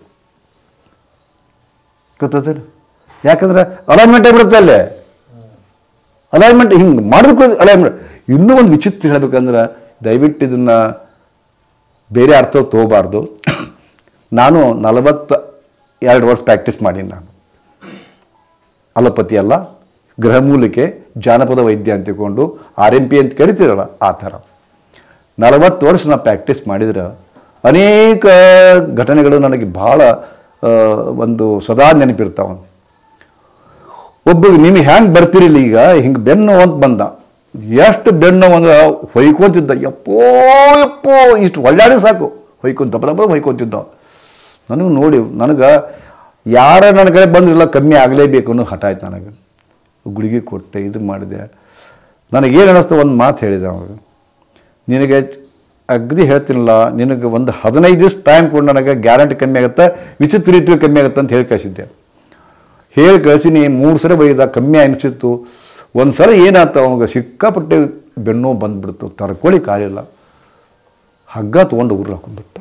ಗೊತ್ತದಿಲ್ಲ ಯಾಕಂದ್ರೆ ಅಲೈನ್ಮೆಂಟ್ ಆಗಿಬಿಡುತ್ತೆ ಅಲ್ಲೇ ಅಲೈನ್ಮೆಂಟ್ ಹಿಂಗೆ ಮಾಡೋದಕ್ಕೂ ಅಲೈನ್ಮೆಂಟ್ ಇನ್ನೂ ಒಂದು ವಿಚಿತ್ರ ಹೇಳ್ಬೇಕಂದ್ರೆ ದಯವಿಟ್ಟು ಇದನ್ನು ಬೇರೆ ಅರ್ಥ ತಗೋಬಾರ್ದು ನಾನು ನಲವತ್ತ ಎರಡು ವರ್ಷ ಪ್ರಾಕ್ಟೀಸ್ ಮಾಡೀನಿ ನಾನು ಅಲೋಪತಿ ಅಲ್ಲ ಗೃಹಮೂಲಿಕೆ ಜಾನಪದ ವೈದ್ಯ ಅಂತ ತಿಳ್ಕೊಂಡು ಆರ್ ಎಂ ಪಿ ಅಂತ ಕರಿತೀರಲ್ಲ ಆ ಥರ ನಲವತ್ತು ವರ್ಷ ನಾನು ಪ್ರಾಕ್ಟೀಸ್ ಮಾಡಿದ್ರೆ ಅನೇಕ ಘಟನೆಗಳು ನನಗೆ ಭಾಳ ಆ, ಒಂದು ಸದಾ ನೆನಪಿರ್ತಾವ ಒಬ್ಬರಿಗೆ ನಿಮಗೆ ಹ್ಯಾಂಗೆ ಬರ್ತಿರಲಿಲ್ಲ ಈಗ ಹಿಂಗೆ ಬೆನ್ನು ಅಂತ ಬಂದ ಎಷ್ಟು ಬೆನ್ನು ಅಂದ್ರೆ ಹೊಯ್ಕೊಂತಿದ್ದ ಯಪ್ಪೋ ಯಪ್ಪೋ ಇಷ್ಟು ಒಳ್ಳಾಡಿ ಸಾಕು ಹೊಯ್ಕೊಂತ ದಬ ದಬ ಹೊಯ್ಕೊಂತಿದ್ದ ನನಗೆ ನೋಡಿ ನನಗೆ ಯಾರ ನನ್ನ ಕಡೆ ಬಂದಿಲ್ಲ ಕಮ್ಮಿ ಆಗಲೇಬೇಕು ಅನ್ನೋ ಹಠ ಆಯ್ತು ನನಗೆ ಗುಳಿಗೆ ಕೊಟ್ಟೆ ಇದು ಮಾಡಿದೆ ನನಗೇನು ಅನ್ನಿಸ್ತು ಒಂದು ಮಾತು ಹೇಳಿದೆ ಅವಾಗ ನಿನಗೆ ಅಗದಿ ಹೇಳ್ತೀನಲ್ಲ ನಿನಗೆ ಒಂದು ಹದಿನೈದು ದಿವಸ ಟೈಮ್ ಕೊಡು ನನಗೆ ಗ್ಯಾರಂಟಿ ಕಮ್ಮಿ ಆಗುತ್ತೆ ವಿಚಿತ್ರ ರೀತಿ ಕಮ್ಮಿ ಆಗುತ್ತೆ ಅಂತ ಹೇಳಿ ಕಳಿಸಿದ್ದೆ ಹೇಳಿ ಕಳಿಸಿನಿ ಮೂರು ಸಲ ಬೈದ ಕಮ್ಮಿ ಅನಿಸಿತ್ತು ಒಂದು ಸಲ ಏನಾಯ್ತು ಅವಾಗ ಸಿಕ್ಕಾಪಟ್ಟೆ ಬೆನ್ನು ಬಂದ್ಬಿಡ್ತು ತರ್ಕೊಳ್ಳಿ ಕಾಲಿಲ್ಲ ಹಗ್ಗ ತೊಗೊಂಡು ಊರು ಹಾಕೊಂಡ್ಬಿಟ್ಟ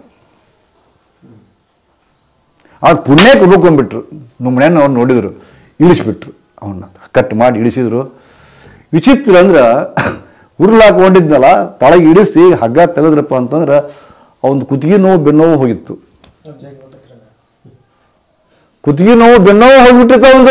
ಅದು ಪುಣ್ಯಕ್ಕೆ ಉಳ್ಕೊಂಡ್ಬಿಟ್ರು ನಮ್ಮ ಮನೆಯನ್ನು ಅವ್ರು ನೋಡಿದ್ರು ಇಳಿಸ್ಬಿಟ್ರು ಅವನ್ನ ಕಟ್ ಮಾಡಿ ಇಳಿಸಿದ್ರು ವಿಚಿತ್ರ ಅಂದ್ರೆ ಉರುಳಾಕೊಂಡಿದ್ನಲ್ಲ ತಳಗೆ ಇಳಿಸಿ ಹಗ್ಗ ತೆಗೆದ್ರಪ್ಪ ಅಂತಂದ್ರೆ ಅವನ ಕುತ್ತಿಗೆ ನೋವು ಬೆನ್ನೋವು ಹೋಗಿತ್ತು ಕುತ್ತಿಗೆ ನೋವು ಬೆನ್ನೋವು ಹೋಗ್ಬಿಟ್ಟಿತ್ತು ಅವನು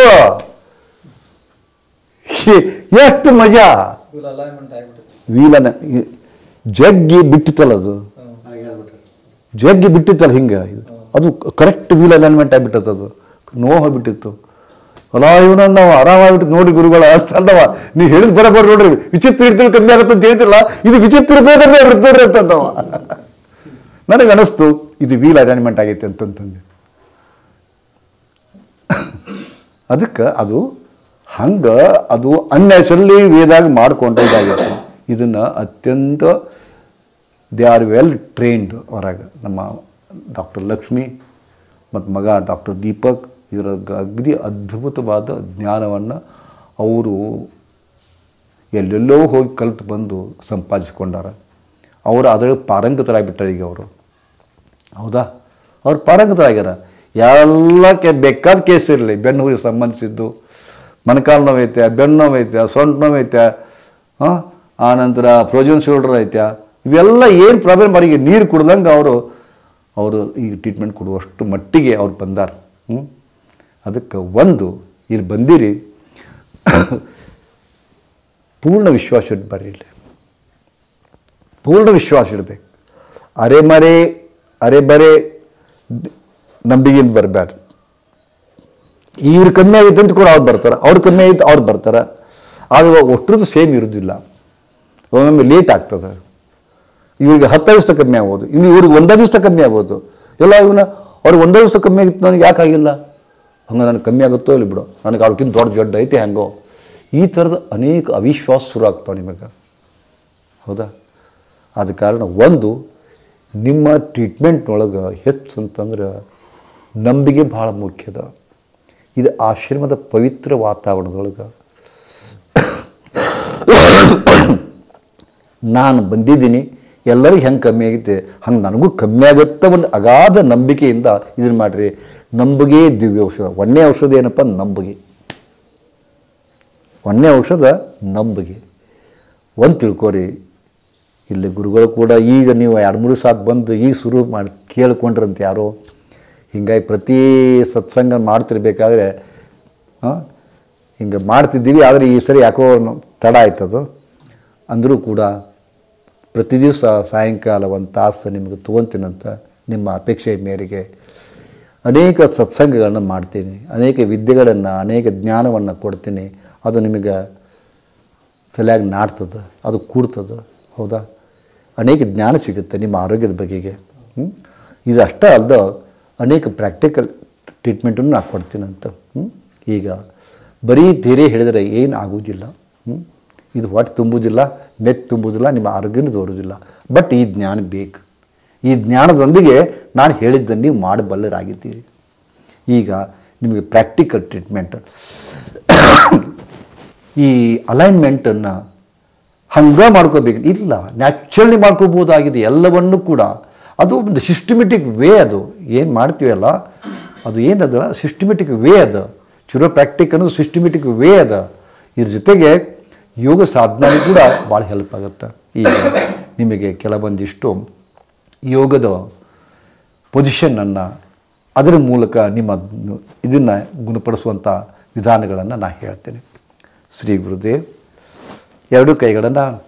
ಎಷ್ಟು ಮಜಾ ಅಲೈನ್ಮೆಂಟ್ ಆಗ್ಬಿಟ್ಟಿದೆ ವೀಲನ ಈ- ಜಗ್ಗಿ ಬಿಟ್ಟಿತ್ತಲ್ಲ ಅದು ಜಗ್ಗಿ ಬಿಟ್ಟಿತ್ತಲ್ಲ ಹಿಂಗೆ ಇದು ಅದು ಕರೆಕ್ಟ್ ವೀಲ್ ಅಲೈನ್ಮೆಂಟ್ ಆಗಿಬಿಟ್ಟದ ಅದು ನೋವು ಹೋಗ್ಬಿಟ್ಟಿತ್ತು ಅಲ್ಲ ಇವನ ನಾವು ಆರಾಮಾಗ್ಬಿಟ್ಟು ನೋಡಿ ಗುರುಗಳ ಅಂತಂದವ ನೀವು ಹೇಳಿದ್ ಬರೋಬ್ಬರ ನೋಡ್ರಿ ವಿಚಿತ್ರ ಇರ್ತೀವಿ ಕಮ್ಮಿ ಆಗುತ್ತೆ ಅಂತ ಹೇಳ್ತಿಲ್ಲ ಇದು ವಿಚಿತ್ರ ಇರ್ತದೆ ಕಮ್ಮಿ ಆಗಿರುತ್ತೆ ನೋಡ್ರಿ ಅಂತಂದವ ನನಗೆ ಅನಿಸ್ತು ಇದು ವೀಲ್ ಅಲೈನ್ಮೆಂಟ್ ಆಗೈತೆ ಅಂತಂತಂದೆ ಅದಕ್ಕೆ ಅದು ಹಂಗೆ ಅದು ಅನ್ಯಾಚುರಲಿ ವೇದಾಗ ಮಾಡ್ಕೊಂಡು ಇದಾಗೈತೆ ಇದನ್ನು ಅತ್ಯಂತ ದೇ ಆರ್ ವೆಲ್ ಟ್ರೈನ್ಡ್ ಹೊರಗೆ ನಮ್ಮ ಡಾಕ್ಟರ್ ಲಕ್ಷ್ಮಿ ಮತ್ತು ಮಗ ಡಾಕ್ಟರ್ ದೀಪಕ್ ಇದರ ಗ- ಅಗದಿ ಅದ್ಭುತವಾದ ಜ್ಞಾನವನ್ನು ಅವರು ಎಲ್ಲೆಲ್ಲೋ ಹೋಗಿ ಕಲಿತು ಬಂದು ಸಂಪಾದಿಸ್ಕೊಂಡಾರ ಅವರು ಅದರಲ್ಲಿ ಪಾರಂಗತರಾಗಿಬಿಟ್ಟಾರೆ ಈಗ ಅವರು ಹೌದಾ ಅವ್ರು ಪಾರಂಗತರಾಗ್ಯಾರ ಎಲ್ಲ ಕೆ ಬೇಕಾದ ಕೇಸ್ ಇರಲಿ ಬೆನ್ನು ಹುರಿ ಸಂಬಂಧಿಸಿದ್ದು ಮೊಣಕಾಲು ನೋವು ಐತೆ ಬೆನ್ನು ನೋವು ಐತೆ ಸೊಂಟ ನೋವು ಐತೆ ಹಾಂ ಆನಂತರ ಫ್ರೋಜನ್ ಶೋಲ್ಡರ್ ಐತೆ ಇವೆಲ್ಲ ಏನು ಪ್ರಾಬ್ಲಮ್ ಅವರಿಗೆ ನೀರು ಕುಡ್ದಂಗೆ ಅವರು ಅವರು ಈಗ ಟ್ರೀಟ್ಮೆಂಟ್ ಕೊಡುವಷ್ಟು ಮಟ್ಟಿಗೆ ಅವ್ರು ಬಂದಾರ ಹ್ಞೂ ಅದಕ್ಕೆ ಒಂದು ಇಲ್ಲಿ ಬಂದಿರಿ ಪೂರ್ಣ ವಿಶ್ವಾಸ ಇಟ್ಟು ಬರ್ರಿ ಇಲ್ಲಿ ಪೂರ್ಣ ವಿಶ್ವಾಸ ಇಡಬೇಕು ಅರೆಮರೆ ಅರೆಬರೆ ದ್- ನಂಬಿಕೆಯಿಂದ ಬರಬೇಡ್ರಿ ಇವ್ರು ಕಮ್ಮಿ ಆಗೈತೆ ಅಂತ ಕೂಡ ಅವ್ರು ಬರ್ತಾರೆ ಅವ್ರು ಕಮ್ಮಿ ಆಗೈತೆ ಅವ್ರು ಬರ್ತಾರೆ ಆದರೆ ಒಟ್ಟರದ್ದು ಸೇಮ್ ಇರೋದಿಲ್ಲ ಒಮ್ಮೊಮ್ಮೆ ಲೇಟ್ ಆಗ್ತದೆ ಇವ್ರಿಗೆ ಹತ್ತು ದಿವಸ ಕಮ್ಮಿ ಆಗ್ಬೋದು ಇನ್ನು ಇವ್ರಿಗೆ ಒಂದೇ ದಿವಸ ಕಮ್ಮಿ ಆಗ್ಬೋದು ಎಲ್ಲ ಇವನ ಅವ್ರಿಗೆ ಒಂದೇ ದಿವಸ ಕಮ್ಮಿ ಆಗಿತ್ತು ನನಗೆ ಯಾಕೆ ಆಗಿಲ್ಲ ಹಂಗೆ ನನಗೆ ಕಮ್ಮಿ ಆಗುತ್ತೋ ಇಲ್ಲ ಬಿಡು ನನಗೆ ಅವ್ರಿಗಿಂತ ದೊಡ್ಡ ಜಡ್ಡ ಐತೆ ಹೆಂಗೋ ಈ ಥರದ ಅನೇಕ ಅವಿಶ್ವಾಸ ಶುರು ಆಗ್ತಾವೆ ನಿಮಗೆ ಹೌದಾ ಆದ ಕಾರಣ ಒಂದು ನಿಮ್ಮ ಟ್ರೀಟ್ಮೆಂಟ್ನೊಳಗೆ ಹೆಚ್ಚು ಅಂತಂದ್ರೆ ನಂಬಿಕೆ ಭಾಳ ಮುಖ್ಯದ ಇದು ಆಶ್ರಮದ ಪವಿತ್ರ ವಾತಾವರಣದೊಳಗೆ ನಾನು ಬಂದಿದ್ದೀನಿ ಎಲ್ಲರಿಗೂ ಹೆಂಗೆ ಕಮ್ಮಿ ಆಗೈತೆ ಹಂಗೆ ನನಗೂ ಕಮ್ಮಿ ಆಗುತ್ತೆ ಒಂದು ಅಗಾಧ ನಂಬಿಕೆಯಿಂದ ಇದನ್ನು ಮಾಡಿರಿ ನಂಬಿಕೆ ದಿವ್ಯ ಔಷಧ ಒಂದನೇ ಔಷಧ ಏನಪ್ಪ ನಂಬಿಕೆ ಒಂದನೇ ಔಷಧ ನಂಬಿಕೆ ಒಂದು ತಿಳ್ಕೊರಿ ಇಲ್ಲಿ ಗುರುಗಳು ಕೂಡ ಈಗ ನೀವು ಎರಡು ಮೂರು ಸಾತ್ ಬಂದು ಈಗ ಶುರು ಮಾಡಿ ಕೇಳ್ಕೊಂಡ್ರಂತ ಯಾರೋ ಹಿಂಗಾಗಿ ಪ್ರತಿ ಸತ್ಸಂಗ ಮಾಡ್ತಿರ್ಬೇಕಾದ್ರೆ ಹಿಂಗೆ ಮಾಡ್ತಿದ್ದೀವಿ ಆದರೆ ಈ ಸರಿ ಯಾಕೋ ನ- ತಡ ಆಯ್ತದು ಅಂದರೂ ಕೂಡ ಪ್ರತಿ ದಿವಸ ಸಾಯಂಕಾಲ ಒಂದು ತಾಸು ನಿಮಗೆ ತೊಗೊತೀನಂತ ನಿಮ್ಮ ಅಪೇಕ್ಷೆಯ ಮೇರೆಗೆ ಅನೇಕ ಸತ್ಸಂಗಗಳನ್ನು ಮಾಡ್ತೀನಿ ಅನೇಕ ವಿದ್ಯೆಗಳನ್ನು ಅನೇಕ ಜ್ಞಾನವನ್ನು ಕೊಡ್ತೀನಿ ಅದು ನಿಮಗೆ ತಲೆಯಾಗ ನಾಡ್ತದೆ ಅದು ಕೂಡ್ತದೆ ಹೌದಾ ಅನೇಕ ಜ್ಞಾನ ಸಿಗುತ್ತೆ ನಿಮ್ಮ ಆರೋಗ್ಯದ ಬಗೆಗೆ ಹ್ಮ್? ಇದು ಅಷ್ಟೇ ಅಲ್ದ ಅನೇಕ ಪ್ರಾಕ್ಟಿಕಲ್ ಟ್ರೀಟ್ಮೆಂಟನ್ನು ನಾನು ಕೊಡ್ತೀನಂತ ಹ್ಮ್? ಈಗ ಬರೀ ಧೈರ್ಯ ಹೇಳಿದರೆ ಏನು ಆಗೋದಿಲ್ಲ ಹ್ಮ್? ಇದು ಹೊಟ್ಟೆ ತುಂಬುವುದಿಲ್ಲ ನೆತ್ ತುಂಬುವುದಿಲ್ಲ ನಿಮ್ಮ ಆರೋಗ್ಯನೂ ತೋರುವುದಿಲ್ಲ ಬಟ್ ಈ ಜ್ಞಾನ ಬೇಕು ಈ ಜ್ಞಾನದೊಂದಿಗೆ ನಾನು ಹೇಳಿದ್ದನ್ನು ನೀವು ಮಾಡಬಲ್ಲರಾಗಿದ್ದೀರಿ ಈಗ ನಿಮಗೆ ಪ್ರಾಕ್ಟಿಕಲ್ ಟ್ರೀಟ್ಮೆಂಟ್ ಈ ಅಲೈನ್ಮೆಂಟನ್ನು ಹಂಗೆ ಮಾಡ್ಕೋಬೇಕು ಇಲ್ಲ ನ್ಯಾಚುರಲಿ ಮಾಡ್ಕೋಬೋದಾಗಿದೆ ಎಲ್ಲವನ್ನೂ ಕೂಡ ಅದು ಒಂದು ಸಿಸ್ಟಮೆಟಿಕ್ ವೇ ಅದು ಏನು ಮಾಡ್ತೀವಲ್ಲ ಅದು ಏನದ ಸಿಸ್ಟಮೆಟಿಕ್ ವೇ ಅದು ಚುರೋ ಪ್ರಾಕ್ಟಿಕ್ ಅನ್ನೋದು ಸಿಸ್ಟಮೆಟಿಕ್ ವೇ ಅದ ಇದ್ರ ಜೊತೆಗೆ ಯೋಗ ಸಾಧನೆ ಕೂಡ ಭಾಳ ಹೆಲ್ಪ್ ಆಗುತ್ತೆ ಈಗ ನಿಮಗೆ ಕೆಲವೊಂದಿಷ್ಟು ಯೋಗದ ಪೊಸಿಷನ್ನನ್ನು ಅದರ ಮೂಲಕ ನಿಮ್ಮ ಇದನ್ನು ಗುಣಪಡಿಸುವಂಥ ವಿಧಾನಗಳನ್ನು ನಾನು ಹೇಳ್ತೇನೆ ಶ್ರೀ ಗುರುದೇವ್ ಎರಡು ಕೈಗಳನ್ನು